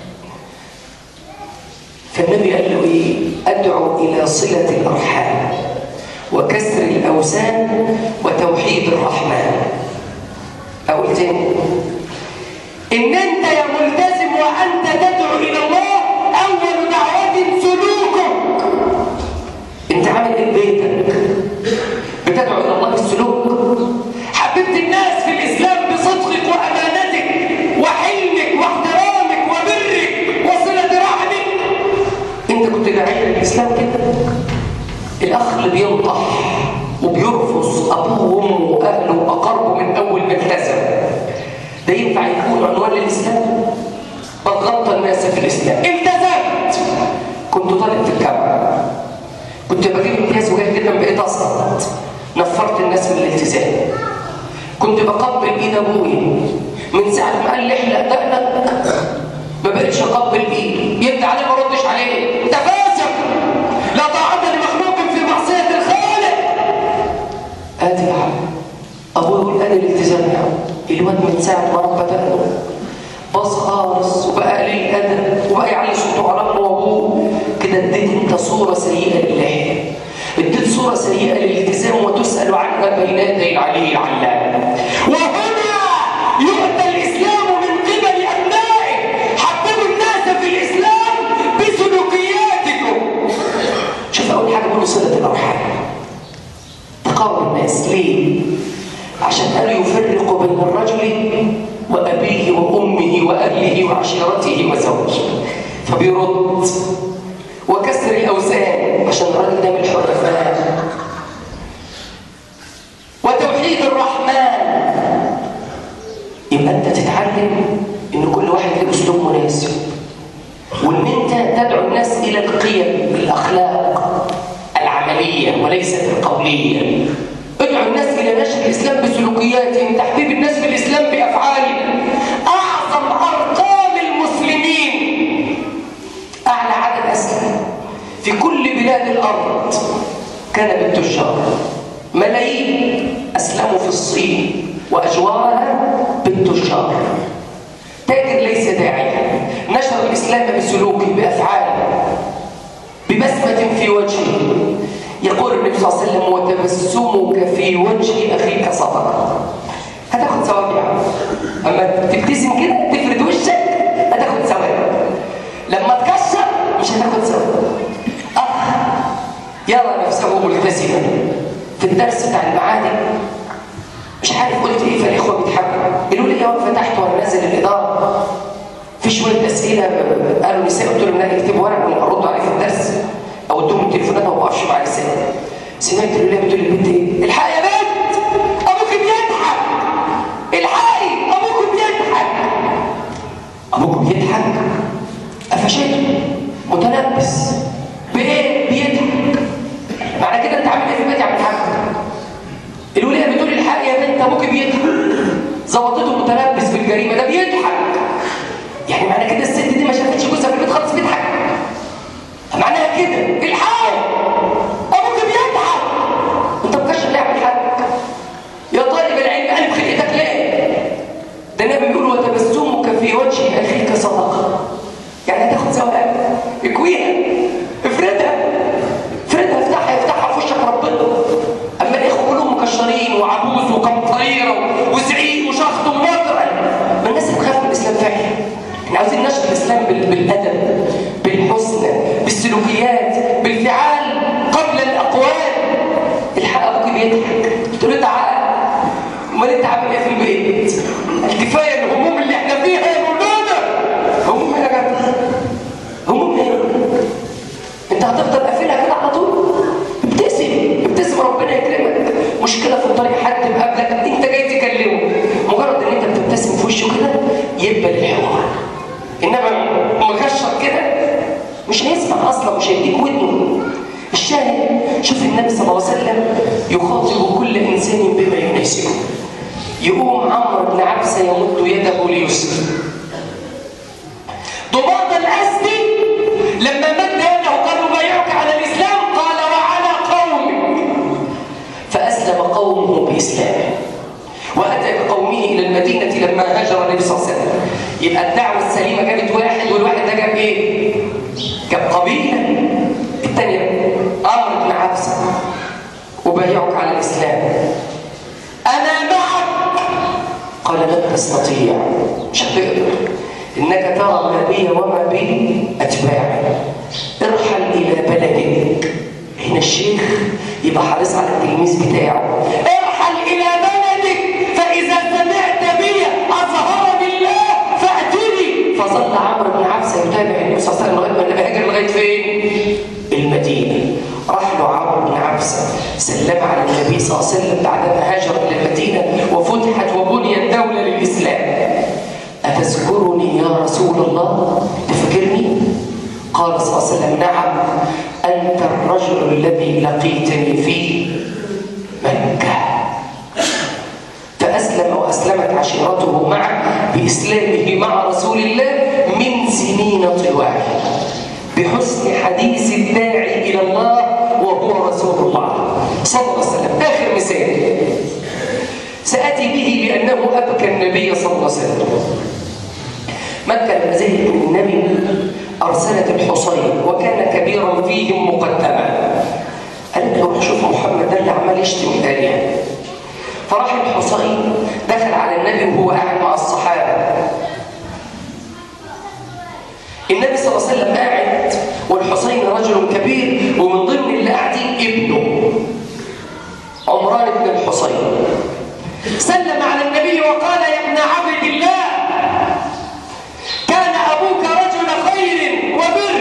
فالنبي قال له ايه ادعو الى صله الارحام وكسر الاوثان وتوحيد الرحمن اقول تاني ان انت يا ملتزم وانت تدعو الى الله اول دعوه سلوكك انت عامل ايه بيتك بتدعو الى الله بالسلوك حببت الناس في الاسلام بصدقك وامانتك وحلمك واحترامك وبرك وصله رحمك انت كنت داعيه للاسلام كده الاخ اللي بينطح وبيرفض ابوه وامه واهله واقاربه من اول ما التزم ده ينفع يكون عنوان للاسلام بتغطى الناس في الاسلام التزمت كنت طالب في الجامعه كنت بجيب امتياز وجاي جدا بقيت اسقط نفرت الناس من الالتزام كنت بقبل ايد ابويا من ساعه ما قال لي احلق دقنك ما بقتش اقبل ايده يبدا عليه ما ردش عليه انت فاسق لا طاعه لمخلوق في معصيه الخالق ادي يا عم ابويا يقول ادي الالتزام يا عم الواد من ساعه ما ربى دقنه باص خالص وبقى قليل ادب وبقى يعلي صوته على امه وابوه كده اديت انت صوره سيئه لله اديت صوره سيئه للالتزام وتسال عنها بين يدي العلي العلام وهنا يؤتى الاسلام من قبل ابنائه حببوا الناس في الاسلام بسلوكياتكم شوف اول حاجه بيقولوا صله الارحام تقرب الناس ليه عشان قالوا يفرق بين الرجل وابيه وامه يرد وكسر الأوثان عشان الراجل ده من الحرفاء وتوحيد الرحمن يبقى انت تتعلم ان كل واحد له اسلوب مناسب وان انت تدعو الناس الى القيم الاخلاق العمليه وليست القوليه ادعو الناس الى نشر الاسلام بسلوكياتهم تحبيب الناس في الاسلام بافعالهم اعظم ارقام المسلمين اعلى عدد اسلم في كل بلاد الارض كان بالتجار ملايين اسلموا في الصين واجوارها بالتجار تاجر ليس داعيا نشر الاسلام بسلوكه بافعاله ببسمه في وجهه يقول النبي صلى الله عليه وسلم وتبسمك في وجه اخيك صدقه هتاخد ثواب يا عم اما تبتسم كده تفرد وشك هتاخد ثواب لما تكسر مش هتاخد ثواب اخ يرى نفسه ملتزما في الدرس بتاع المعادن مش عارف قلت ايه فالاخوه بيضحكوا قالوا لي يا فتحت وانا نازل الاداره في شويه اسئله قالوا نساء قلت لهم لا اكتبوا ورق وارد عليه في الدرس او ادوهم التليفونات وما بقفش مع نساء سمعت اللي بتقول للبنت ايه الحقي يا بنت ابوك بيضحك الحقي ابوك بيضحك ابوك بيضحك قفشته متلبس بايه بيضحك معنى كده انت عامل ايه في البيت يا عم الحاج الوليه بتقول الحق يا بنت ابوك بيضحك ظبطته متلبس بالجريمه ده بيضحك يعني معنى كده الست دي ما شافتش جوزها في البيت خالص بيضحك معناها كده الحق ابوك بيضحك انت مكشف ليه يا عم الحاج يا طالب العلم قلب خلقتك ليه ده النبي بيقول وتبسمك في وجه اخيك صدقه يعني هتاخد ثواب اكويها افردها افردها افتحها يفتحها في وشك ربنا اما الاخوه كلهم مكشرين وعبوس وقمطريره وزعيق وشخط ومطر ما الناس هتخاف من الاسلام فعلا احنا عاوزين نشر الاسلام بال- بالادب بالحسن بالسلوكيات بالفعال قبل الاقوال الحق ابوك بيضحك تقول له تعالى امال انت عامل ايه في البيت الكفايه الهموم اللي احنا فيها يا مولانا هموم ايه يا جدع هموم ايه انت هتفضل قافلها كده على طول ابتسم ابتسم ربنا يكرمك مشكله في الطريق حد مقابلك انت جاي تكلمه مجرد ان انت بتبتسم في وشه كده يقبل الحوار انما مكشر كده مش هيسمع اصلا مش هيديك ودنه الشاهد شوف النبي صلى الله عليه وسلم يخاطب كل انسان بما يناسبه يقوم عمرو بن عبسه يمد يده ليسلم ضباط الاسدي لما مد يده قال بايعك على الاسلام قال وعلى قومك فاسلم قومه باسلامه واتى بقومه الى المدينه لما هاجر النبي صلى الله عليه وسلم يبقى الدعوه السليمه جابت واحد والواحد ده جاب ايه؟ جاب قبيله الثانيه عمرو بن عبسه وبايعك على الاسلام انا معك قال لن تستطيع مش هتقدر انك ترى ما بي وما بي اتباعي ارحل الى بلدك هنا الشيخ يبقى حريص على التلميذ بتاعه ارحل الى بلدك فاذا سمعت بي اظهر بالله فاتني فظل عمرو بن عبسه يتابع النبي صلى الله عليه وسلم لغايه ما النبي هاجر لغايه فين؟ المدينه راح له عمرو بن عبسه سلم على النبي صلى الله عليه وسلم بعدما هاجر الى المدينه وفتحت وبنيت دوله للاسلام أتذكرني يا رسول الله تفكرني قال صلى الله عليه وسلم نعم أنت الرجل الذي لقيتني في مكة فأسلم وأسلمت عشيرته معه بإسلامه مع رسول الله من سنين طوال بحسن حديث الداعي إلى الله وهو رسول الله صلى الله عليه وسلم آخر مثال سأتي به لأنه أبكى النبي صلى الله عليه وسلم مكة لما زهقت من النبي أرسلت الحصين وكان كبيرا فيهم مقدما قالت له روح شوف محمد ده اللي عمال يشتم الآلهة فراح الحصين دخل على النبي وهو قاعد مع الصحابة النبي صلى الله عليه وسلم قاعد والحصين رجل كبير ومن ضمن اللي قاعدين ابنه عمران بن الحصين سلم على النبي وقال يا ابن عبد الله كان أبوك رجل خير وبر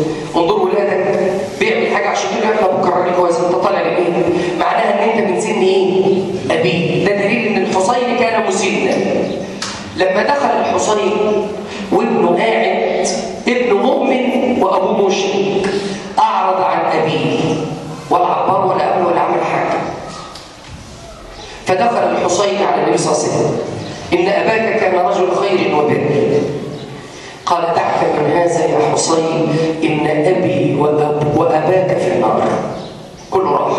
انظر ولادك بيعمل حاجه عشان تقول له ابوك الراجل كويس انت طالع لايه معناها ان انت من سن ايه ابيه ده دليل ان الحصين كان مسنا لما دخل الحصين وابنه قاعد ابنه مؤمن وابوه مشرك اعرض عن ابيه ولا عبر ولا قبل ولا عمل حاجه فدخل الحصين على النبي صلى الله عليه وسلم ان اباك كان رجل خير وبر قال دعك من هذا يا حصين إن أبي وأب وأباك في النار كل راح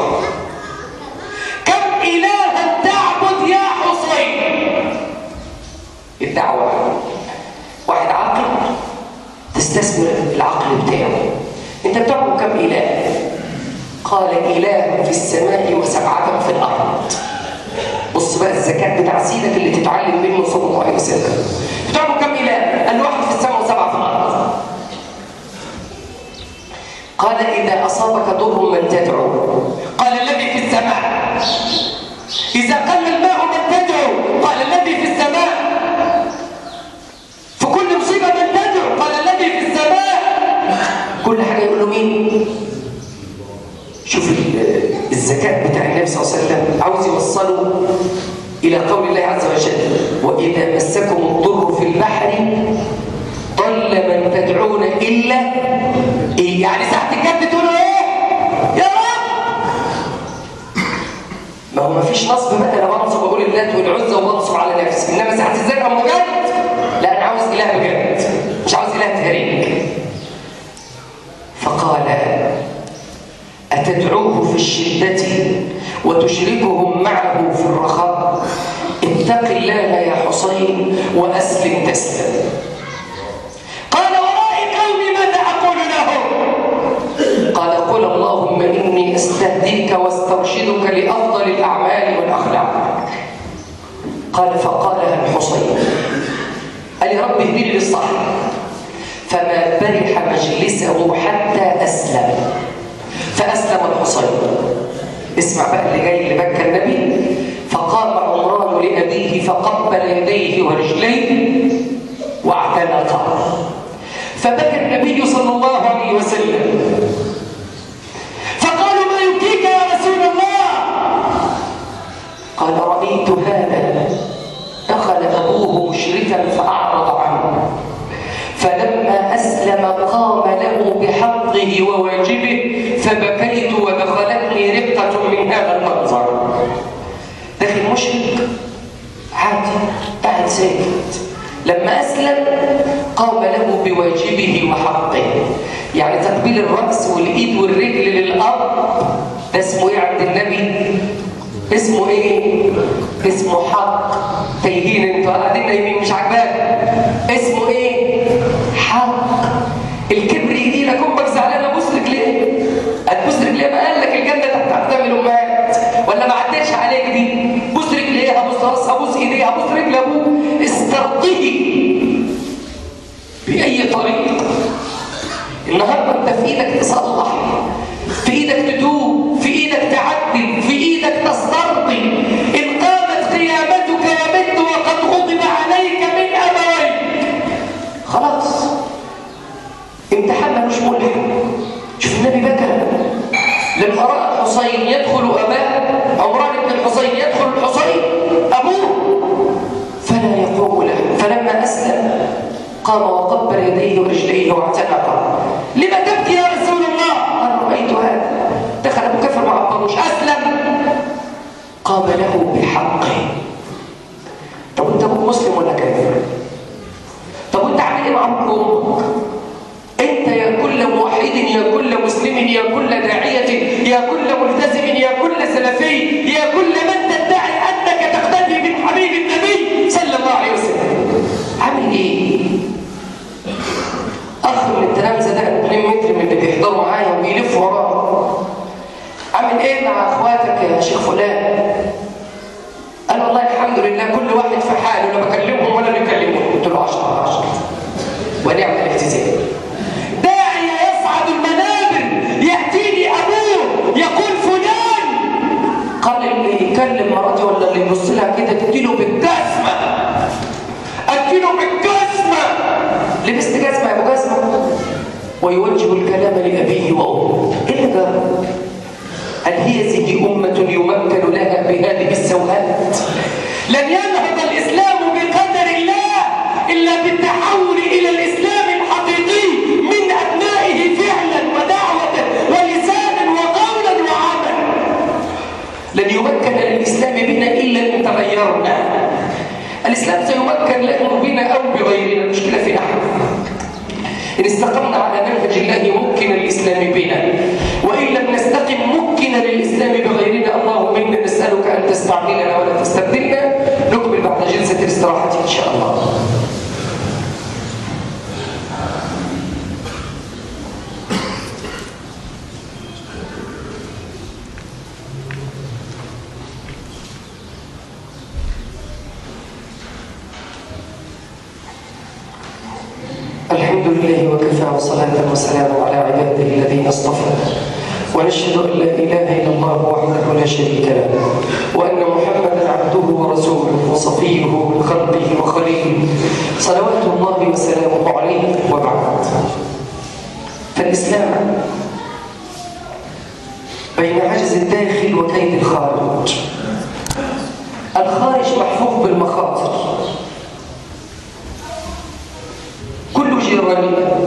كم إلها تعبد يا حصين الدعوة واحد عاقل تستثمر العقل بتاعه انت بتعبد كم إله قال إله في السماء وسبعة في الأرض بص بقى الزكاة بتاع سيدك اللي تتعلم منه صلى الله عليه وسلم بتعبد كم إله قال واحد في السماء وسبعة في الأرض قال إذا أصابك ضر من تدعو قال الذي في السماء إذا قل الماء من تدعو قال الذي في السماء في كل مصيبة من تدعو قال الذي في السماء كل حاجة يقول له مين شوف الزكاة بتاع النبي صلى الله عليه وسلم عاوز يوصله إلى قول الله عز وجل وإذا مسكم الضر في البحر ضل من تدعون إلا إيه يعني ساعة الجد تقولوا إيه يا رب ما هو ما فيش نصب بقى انا بنصب اقول اللات والعزى وبنصب على نفسي انما ساعة الزكاة بجد لا انا عاوز اله بجد مش عاوز اله تهريج فقال أتدعوه في الشدة وتشركهم معه في الرخاء اتق الله يا حسين وأسلم تسلم قال ورائي قومي ماذا أقول لهم قال قل اللهم إني أستهديك واسترشدك لأفضل الأعمال والأخلاق قال فقالها الحسين قال يا رب اهدني للصح فما برح مجلسه حتى أسلم فأسلم الحصين اسمع بقى اللي جاي اللي بكى النبي فقام عمران لأبيه فقبل يديه ورجليه واعتنقه فبكى النبي صلى الله عليه وسلم فقالوا ما يبكيك يا رسول الله قال رأيت هذا دخل أبوه مشركا فأعرض عنه فلما أسلم قام له بحقه وواجبه فبكيت ودخلتني رقة من هذا المنظر داخل مشرك عادي قاعد ساكت لما أسلم قام له بواجبه وحقه يعني تقبيل الرأس والإيد والرجل للأرض ده اسمه إيه عند النبي؟ اسمه إيه؟ اسمه حق تايهين انتوا قاعدين نايمين مش عاجباك اسمه إيه؟ حق الكبر يجي لك امك زعلانه ابوس رجليه هتبوس رجليه ما قال لك الجنه تحت اقدام الامهات ولا ما عدتش عليك دي بوس رجليها بوس راسها بوس ايديها بوس رجل ابوه استرضيه باي طريقه النهارده انت في ايدك تصلح في ايدك تتوب في ايدك تعدل في ايدك تسترضي ان قامت قيامتك يا بنت وقد غضب عليك من ابويك خلاص امتحان ملوش ملحق شوف النبي بكى لما راى الحصين يدخل اباه عمران بن الحصين يدخل الحصين ابوه فلا يقوم له فلما اسلم قام وقبل يديه ورجليه واعتنقه لما تبكي يا رسول الله قال رايت هذا دخل ابو كفر مع الطروش اسلم قام له بحقه طب انت ابوك مسلم ولا كافر طب وانت عامل ايه مع ابوك انت يا كل موحد يا كل مسلم يا كل داعية يا كل ملتزم يا كل سلفي يا كل من تدعي انك تقتدي من حبيب النبي صلى الله عليه وسلم عامل ايه اخ من التلامذه ده 2 متر من اللي بيحضروا معايا وبيلفوا وراه عامل ايه مع اخواتك يا شيخ فلان قال والله الحمد لله كل واحد في حاله لا بكلمهم ولا بيكلمهم قلت له 10 على 10 ونعم الاهتزام داعية يصعد المنابر يأتيني أبوه يقول فلان قال اللي يكلم مراتي ولا اللي يبص لها كده تديله بالجزمة اديله بالجزمة لبست جزمة يا ابو جزمة ويوجه الكلام لأبيه وأمه إيه اللي جرى؟ هل هذه أمة يمكن لها بهذه السوهات؟ لن ينهض الإسلام بقدر الله إلا بالتحول إلى الإسلام الحقيقي من أبنائه فعلا ودعوة ولسانا وقولا وعملا لن يمكن للإسلام بنا إلا إن تغيرنا الإسلام سيمكن له بنا أو بغيرنا المشكلة في نحن إن استقمنا على منهج الله ممكن الإسلام بنا وإن لم نستقم ممكن للإسلام بغيرنا اللهم إنا نسألك أن تستعملنا ولا تستبدلنا نكمل بعد جلسة الاستراحة إن شاء الله الحمد لله وكفى وصلاة وسلام على عباده الذين اصطفى ونشهد أن لا إله إلا الله وحده لا شريك له وأن محمدا عبده ورسوله وصفيه من خلقه وخليله صلوات الله وسلامه عليه وبعد فالإسلام بين عجز الداخل وكيد الخارج الخارج محفوظ بالمخاطر كل جيرانية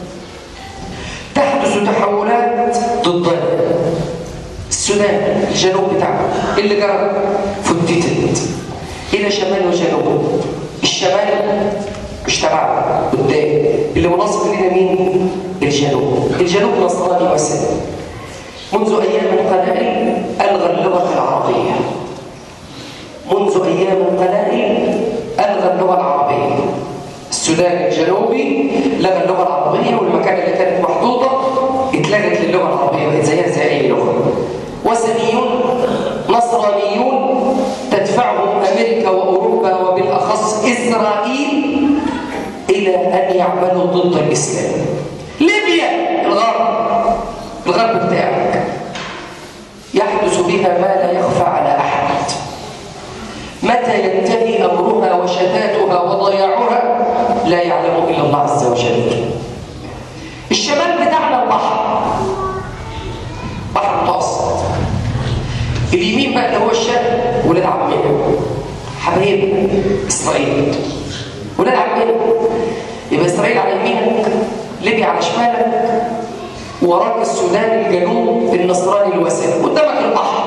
تحدث تحولات ضدنا السودان الجنوب بتاعنا اللي جرى فتتت الى شمال وجنوب الشمال مش تبعنا قدام اللي مناصب لنا مين الجنوب الجنوب نصراني واسلامي منذ ايام قلائل الغى اللغه العربيه منذ ايام قلائل الغى اللغه العربيه السودان الجنوبي لغى اللغه العربيه والمكان اللي كانت محطوطه اتلغت للغه العربيه بقت زيها زي اي لغه وثنيون نصرانيون تدفعهم امريكا واوروبا وبالاخص اسرائيل الى ان يعملوا ضد الاسلام ليبيا الغرب الغرب بتاعك يحدث بها ما لا يخفى على احد متى ينتهي امرها وشتاتها وضياعها لا يعلم الا الله عز وجل الشمال بتاعنا البحر بحر متوسط اليمين بقى اللي هو الشرق ولاد عمنا حبايبنا اسرائيل ولاد عمنا يبقى اسرائيل على يمينك ليبيا على شمالك وراك السودان الجنوب النصراني الواسع قدامك البحر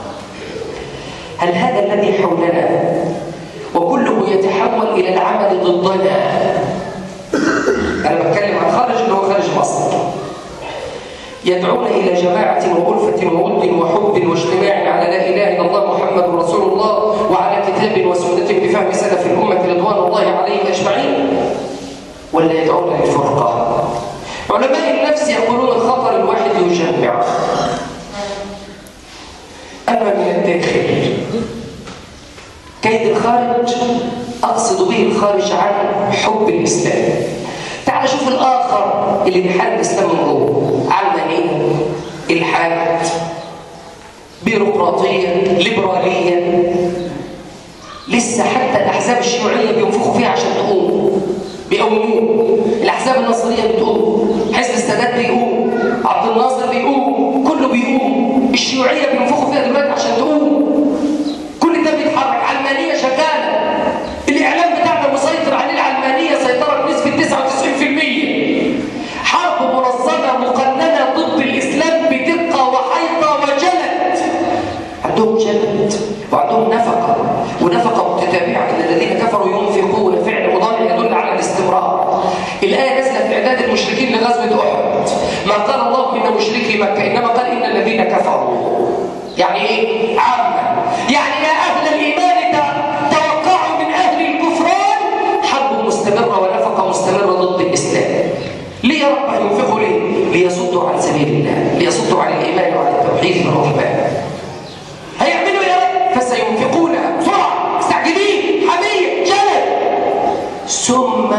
هل هذا الذي حولنا وكله يتحول الى العمل ضدنا انا بتكلم عن خارج اللي هو خارج مصر يدعون إلى جماعة وألفة وود وحب واجتماع على لا إله إلا الله محمد رسول الله وعلى كتاب وسنة بفهم سلف الأمة رضوان الله عليهم أجمعين ولا يدعون للفرقة علماء النفس يقولون الخطر الواحد يجمع أما من الداخل كيد الخارج أقصد به الخارج عن حب الإسلام تعال شوف الآخر اللي بيحارب الإسلام من جوه علمانية إلحاد بيروقراطية ليبرالية لسه حتى الأحزاب الشيوعية بينفخوا فيها عشان تقوم بيقوموه الأحزاب النصرية بتقوم حزب السادات بيقوم عبد الناصر بيقوم كله بيقوم الشيوعية بينفخوا فيها دلوقتي عشان تقوم كل ده بيتحرك علمانية شغالة الإعلام بتاعنا مسيطر عليه العلمانية سيطرة بنسبة 99% حرب منظمة مقننة ضد الإسلام بدقة وحيطة وجلد عندهم جلد وعندهم نفقة ونفقة متتابعة إن الذين كفروا ينفقون فعل مضارع يدل على الاستمرار الآية نازلة في إعداد المشركين لغزوة أحد ما قال الله إن مشركي مكة إنما قال إن الذين كفروا يعني إيه؟ عامة يعني يا أهل الإيمان توقعوا من أهل الكفران حرب مستمرة ونفقة مستمرة ضد الإسلام ليه يا رب ينفقوا ليه؟ ليصدوا عن سبيل الله ليصدوا عن الإيمان وعن التوحيد والرهبان هيعملوا يا رب فسينفقونها بسرعة مستعجلين حمية جلد ثم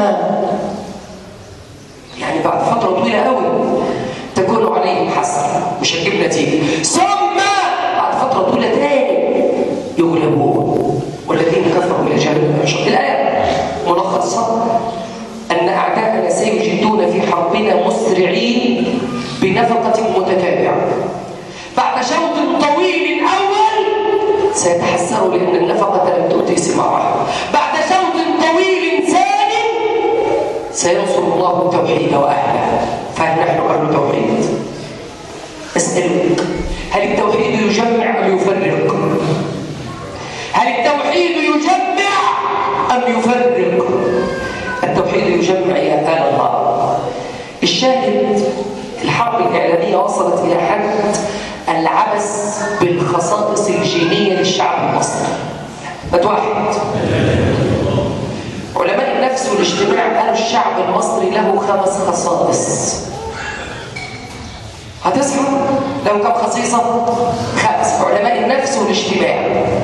يعني بعد فترة طويلة قوي تكون عليهم حسرة مش هتجيب نتيجة ثم بعد فترة طويلة تاني يغلبون والذين كفروا من الجانب الأشر الآية ملخصة أن أعداءنا سيجدون في حربنا مسرعين بنفقة متتابعة بعد شوط طويل أول سيتحسروا لأن النفقة لم تؤتي ثمارها بعد شوط طويل ثاني سينصر الله التوحيد وأهله فهل نحن أهل توحيد؟ أسألك هل التوحيد يجمع أم يفرق؟ هل التوحيد يجمع أم يفرق؟ التوحيد يجمع يا آل الله الشاهد الحرب الإعلامية وصلت إلى حد العبث بالخصائص الجينية للشعب المصري واحد علماء النفس والاجتماع قالوا الشعب المصري له خمس خصائص هتصحى له كم خصيصة؟ خمس علماء النفس والاجتماع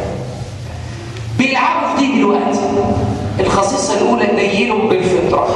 بيلعبوا في دي دلوقتي الخصيصة الأولى دين بالفطرة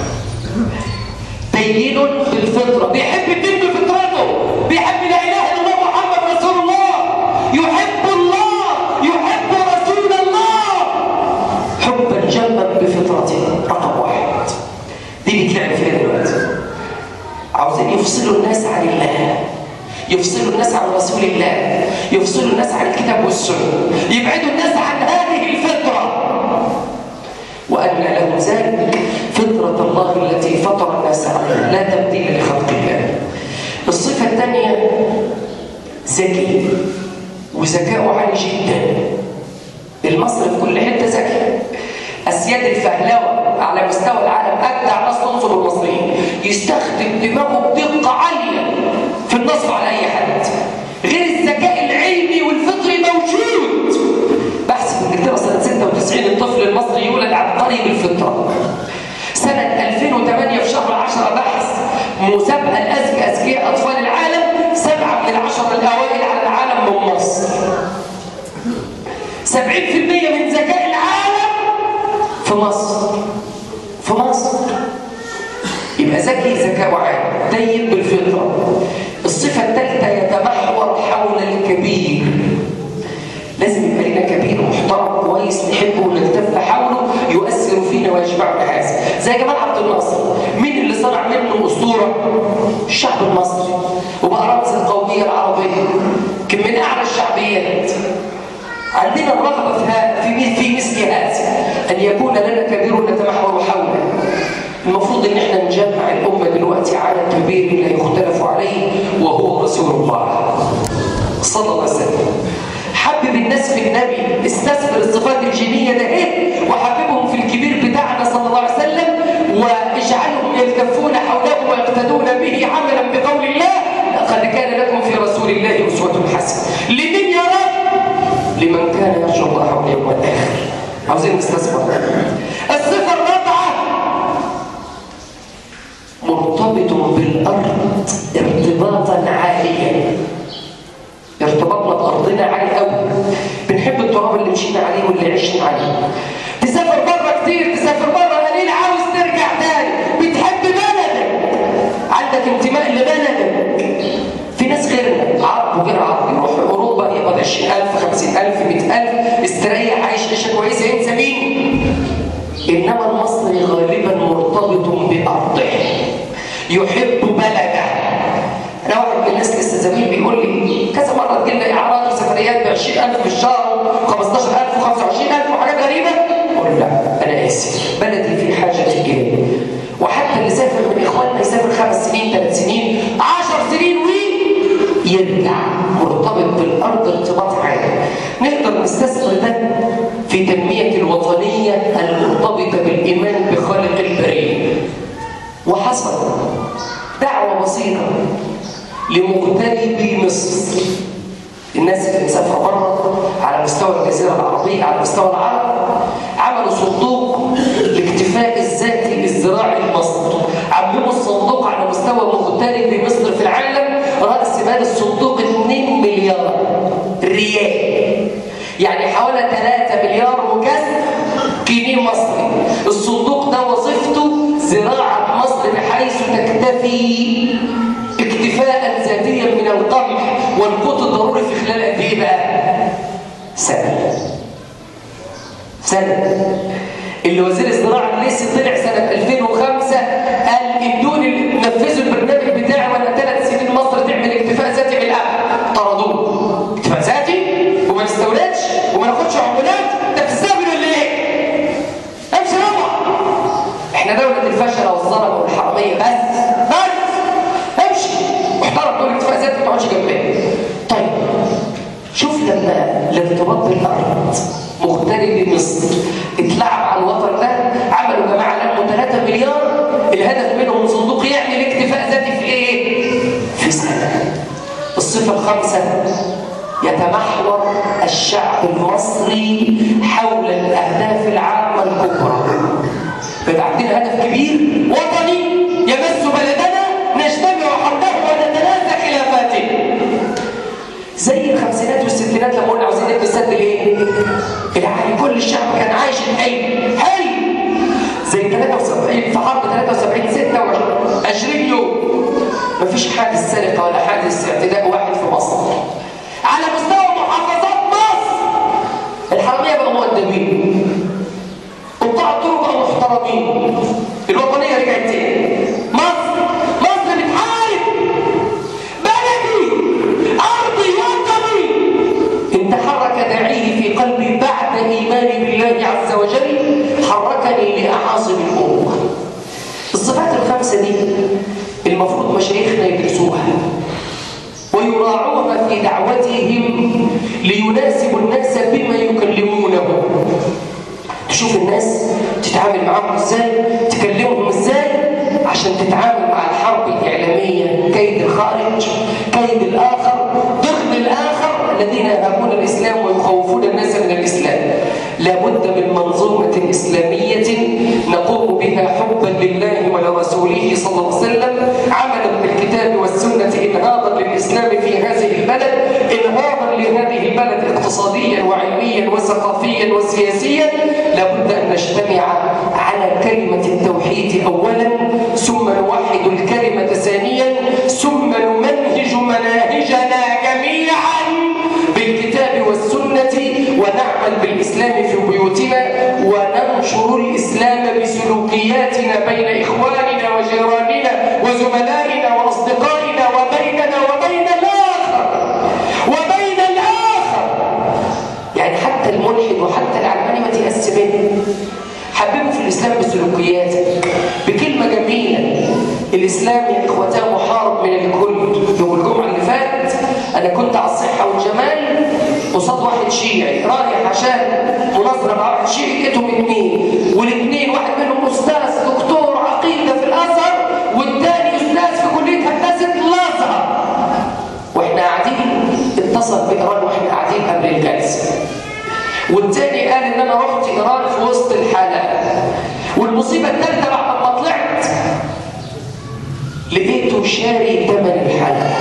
دين بالفطرة بيحب الدين بفطرته بيحب لا إله إلا الله محمد رسول الله يحب الله يحب رسول الله حبا جما بفطرته رقم واحد دي بتلعب فيها دلوقتي عاوزين يفصلوا الناس عن الله يفصلوا الناس عن رسول الله يفصلوا الناس عن الكتاب والسنة يبعدوا الناس عن هذه الفطرة وأن لهم ذلك فطرة الله التي فطر الناس عليها لا تبديل لخلق الله الصفة الثانية ذكي وذكاؤه عالي جدا المصري في كل حتة ذكي أسياد الفهلوة على مستوى العالم أجدع ناس تنصر المصريين يستخدم دماغه بدقة عالية في النصب على أي حد غير الذكاء العلمي والفطري موجود بحث في انجلترا سنة 96 الطفل المصري يولد عبقري بالفطرة سنة 2008 في شهر 10 بحث مسابقة لأذكى أذكياء أطفال العالم سبعة من العشرة الأوائل على العالم من مصر 70% من ذكاء العالم في مصر في مصر يبقى ذكي ذكاء عالي طيب بالفطرة الصفة الثالثة يتمحور حول الكبير لازم يبقى لنا كبير محترم كويس نحبه ونلتف حوله يؤثر فينا ويجمعنا هذا زي جمال عبد الناصر مين اللي صنع منه اسطوره الشعب المصري وبقى رمز القوميه العربيه كان من اعلى الشعبيات عندنا الرغبه في في مثل هذا ان يكون لنا كبير نتمحور حوله المفروض ان احنا نجمع الامه دلوقتي على كبير لا يختلف عليه وهو رسول الله صلى الله عليه وسلم حبب الناس في النبي استثمر الصفات الجينية ده ايه وحببهم في الكبير بتاعنا صلى الله عليه وسلم واجعلهم يلتفون حوله ويقتدون به عملا بقول الله لقد كان لكم في رسول الله أسوة حسنة لمن يا رب؟ لمن كان يرجو الله واليوم الآخر عاوزين نستثمر الصفة الرابعة مرتبط بالأرض ارتباطا عاليا ارتباطنا بأرضنا عالي قوي بنحب التراب اللي مشينا عليه واللي عشنا عليه تسافر بره كتير تسافر بره قليل عاوز ترجع تاني بتحب بلدك عندك انتماء لبلدك في ناس غيرنا عرب وغير عرب يروح اوروبا يقبض 20000 50000 100000 استريح عايش عيشه كويسه ينسى مين انما المصري غالبا مرتبط بارضه يحب بلده انا واحد من الناس لسه زميل بيقول لي كذا مره تجي لنا اعراض وسفريات ب 20000 في الشهر و15000 و25000 وحاجات غريبه اقول لا انا اسف بلدي في حاجه اليه وحتى اللي سافر من اخواننا يسافر خمس سنين ثلاث سنين 10 سنين وي يرجع مرتبط بالارض ارتباط عالي نقدر نستثمر ده في تنميه الوطنيه المرتبطه بالايمان بخالق البريه وحصل دعوه بسيطه لمغتربي مصر الناس اللي مسافره بره على مستوى الجزيره العربيه على مستوى العرب عملوا صندوق لاكتفاء الذاتي للزراعي المصري عملوا الصندوق على مستوى مغتربي مصر في العالم راس مال الصندوق 2 مليار ريال يعني حوالي 3 مليار وكسر جنيه مصري الصندوق ده وظيفته زراعه مصر بحيث تكتفي اكتفاء ذاتيا من القمح والقوت الضروري في خلال قد ايه بقى؟ سنه. سنه. اللي وزير الزراعه الليسي طلع سنه 2005 بالذات ما تقعدش جنبها طيب شوف لما الارتباط بالارض مغترب مصر اتلعب على الوطن ده عملوا جماعه لموا 3 مليار الهدف منهم صندوق يعمل اكتفاء ذاتي في ايه؟ في سنه الصفه الخامسه يتمحور الشعب المصري حول الاهداف العامه الكبرى بيبقى عندنا هدف كبير وطني يمس بلدنا نجتمع حوله ونتنازع خلافاته زي الخمسينات والستينات لما قلنا عاوزين نبني السد الايه؟ العالي كل الشعب كان عايش الحي حي زي 73 في حرب 73 26 يوم مفيش حادث سرقه ولا حادث اعتداء واحد في مصر على مستوى محافظات مصر الحراميه بقوا مؤدبين قطاع الطرق بقوا محترمين الوطنيه رجعت تاني مصر مصر بتحارب بلدي ارضي وطني ان تحرك داعيه في قلبي بعد ايماني بالله عز وجل حركني لاعاصم الامه الصفات الخمسه دي المفروض مشايخنا يدرسوها ويراعوها في دعوتهم ليناسبوا الناس بما يكلمونه تشوف الناس تتعامل معاهم ازاي تكلمهم ازاي عشان تتعامل مع الحرب الإعلامية كيد الخارج كيد الآخر ضغط الآخر الذين يهابون الإسلام ويخوفون الناس من الإسلام لابد من منظومة إسلامية نقوم بها حبا لله ولرسوله صلى الله عليه وسلم عملا بالكتاب والسنة إنهاضا للإسلام في هذه البلد إنهاضا لهذه البلد اقتصاديا وعلميا وثقافيا وسياسيا لابد أن نجتمع على كلمة التوحيد أولا ثم نوحد الكلمة ثانيا ثم نمنهج مناهجنا جميعا بالكتاب والسنة ونعمل بالإسلام في بيوتنا وننشر الإسلام بسلوكياتنا بين إخواننا وجيراننا وزملائنا وأصدقائنا وبيننا وبين الآخر وبين الآخر يعني حتى الملحد وحتى العلماني ما تيأس منه حببوا في الإسلام بسلوكياته بكلمة جميلة الإسلام يا إخوتاه محارب من الكل يوم الجمعة اللي فات أنا كنت على الصحة والجمال قصاد واحد شيعي رايح عشان مناظرة مع واحد شيعي لقيتهم اثنين والاثنين واحد منهم أستاذ دكتور عقيدة في الأزهر والثاني أستاذ في كلية هندسة الأزهر واحنا قاعدين اتصل بإيران واحنا قاعدين قبل الجلسة والتاني قال ان انا رحت ايران في وسط الحلقه والمصيبه الثالثه بعد ما طلعت لقيته شاري ثمن الحلقه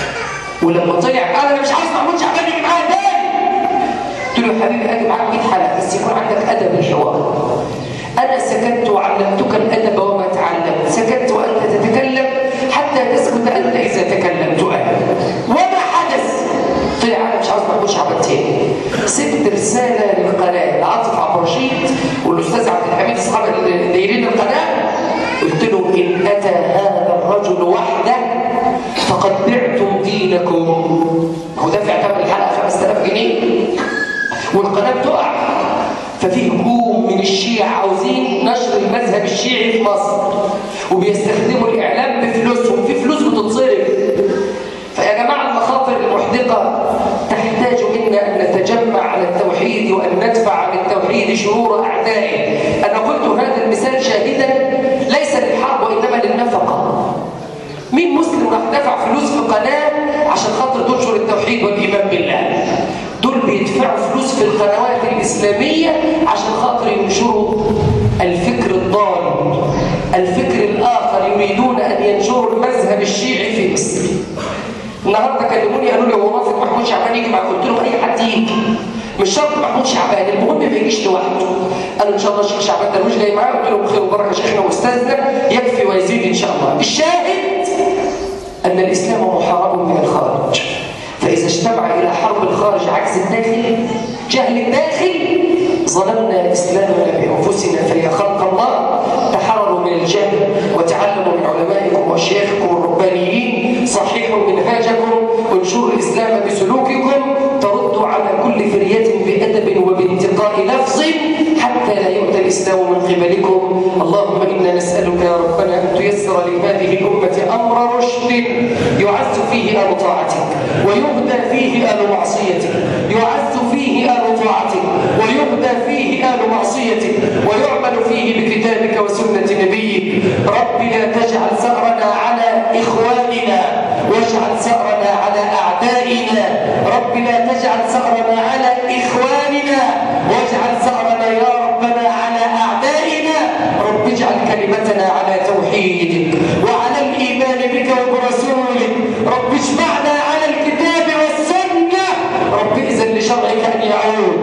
ولما طلع قال انا مش عايز محمود شعبان يجي معايا تاني قلت له يا حبيبي اجي معاك 100 حلقه بس يكون عندك ادب الحوار انا سكت وعلمتك الادب وما تعلمت سكت وانت تتكلم حتى تسكت انت اذا تكلمت انا وما حدث طلع انا مش عاوز محمود شعبان تاني سبت رساله للقناه لعاطف عبد الرشيد والاستاذ عبد الحميد اصحاب دايرين القناه قلت له ان اتى هذا الرجل وحده فقد بعتم دينكم هو دافع ثمن الحلقه 5000 جنيه والقناه بتقع ففي هجوم من الشيعة عاوزين نشر المذهب الشيعي في مصر وبيستخدموا الإعلام بفلوسهم في فلوس بتتصرف فيا جماعة المخاطر المحدقة تحتاج منا أن نتجمع على التوحيد وأن ندفع عن التوحيد شرور أعدائه أنا قلت هذا المثال شاهدا ليس للحرب وإنما للنفقة مين مسلم راح دفع فلوس في قناة عشان خاطر تنشر التوحيد والإيمان بالله دول بيدفعوا فلوس في القنوات الإسلامية عشان خاطر ينشروا الفكر الضال الفكر الآخر يريدون أن ينشروا المذهب الشيعي في مصر النهارده كلموني قالوا لي هو رافض محمود شعبان يجي معاك قلت لهم اي حد يجي مش شرط محمود شعبان المهم ما يجيش لوحده قالوا ان شاء الله الشيخ شعبان درويش جاي معاه قلت لهم خير وبركه شيخنا واستاذنا يكفي ويزيد ان شاء الله الشاهد ان الاسلام محارب من الخارج فاذا اجتمع الى حرب الخارج عكس الداخل جهل الداخل ظلمنا اسلامنا بانفسنا فيا خلق الله تحرروا من الجهل وتعلموا من علمائكم وشيخكم الربانيين صححوا منهاجكم وانشروا الاسلام بسلوككم تردوا على كل فريه بادب وبانتقاء لفظ حتى لا يؤتى الاسلام من قبلكم اللهم انا نسالك يا ربنا ان تيسر لهذه الامه أمر رشد يعز فيه آل طاعتك ويهدى فيه آل معصيتك يعز فيه آل طاعتك ويهدى فيه آل معصيتك ويعمل فيه بكتابك وسنة نبيك رب لا تجعل ثأرنا على إخواننا واجعل ثأرنا على أعدائنا رب لا تجعل ثأرنا على إخواننا واجعل ثأرنا يا ربنا على أعدائنا رب اجعل كلمتنا على توحيدك وعلى الإيمان بك وبرسولك رب اجمعنا على الكتاب والسنة رب إذن لشرعك أن يعود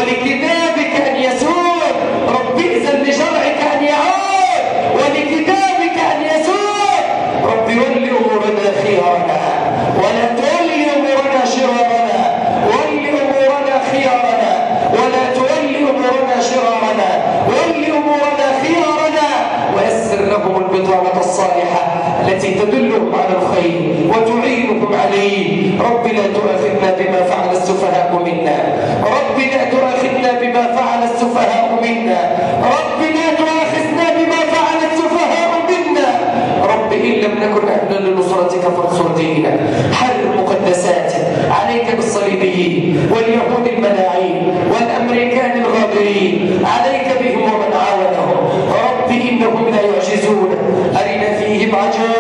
ولكتابك أن يسود رب إذن لشرعك أن يعود ولكتابك أن يسود رب ول أمورنا خيارنا ولا تولي أمورنا شرارنا ول أمورنا خيارنا ولا تولي أمورنا شرارنا ول أمورنا خيارنا ويسر لهم البطانة الصالحة التي تدلهم على الخير وتعينهم عليه رب لا تؤاخذنا بما فعل السفهاء منا رب لا تؤاخذنا بما فعل السفهاء منا رب لا تؤاخذنا بما فعل السفهاء منا رب إن لم نكن أهلا لنصرتك فانصر ديننا حرر مقدسات عليك بالصليبيين واليهود الملاعين والأمريكان الغادرين عليك بهم ومن عاونهم رب إنهم لا يعجزون أرنا فيهم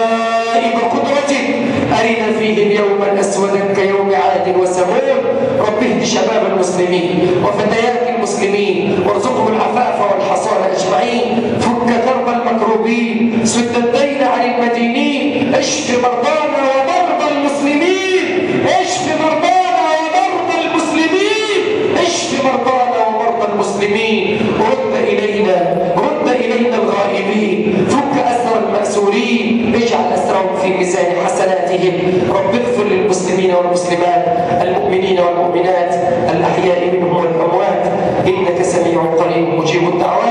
عجائب قدرتك أرنا فيهم يوما أسودا كيوم عاد وثمود رب اهد شباب المسلمين وفتيات المسلمين وارزقهم العفاف والحصان أجمعين فك كرب المكروبين سد الدين عن المدينين اشف مرضانا ومرضى المسلمين اشف مرضانا ومرضى المسلمين اشف مرضانا ومرضى المسلمين رد إلينا رد إلينا الغائبين فك أسر المأسورين اجعل أسرهم في ميزان حسناتهم رب اغفر للمسلمين والمسلمات المؤمنين والمؤمنات الأحياء منهم والأموات إنك سميع قريب مجيب الدعوات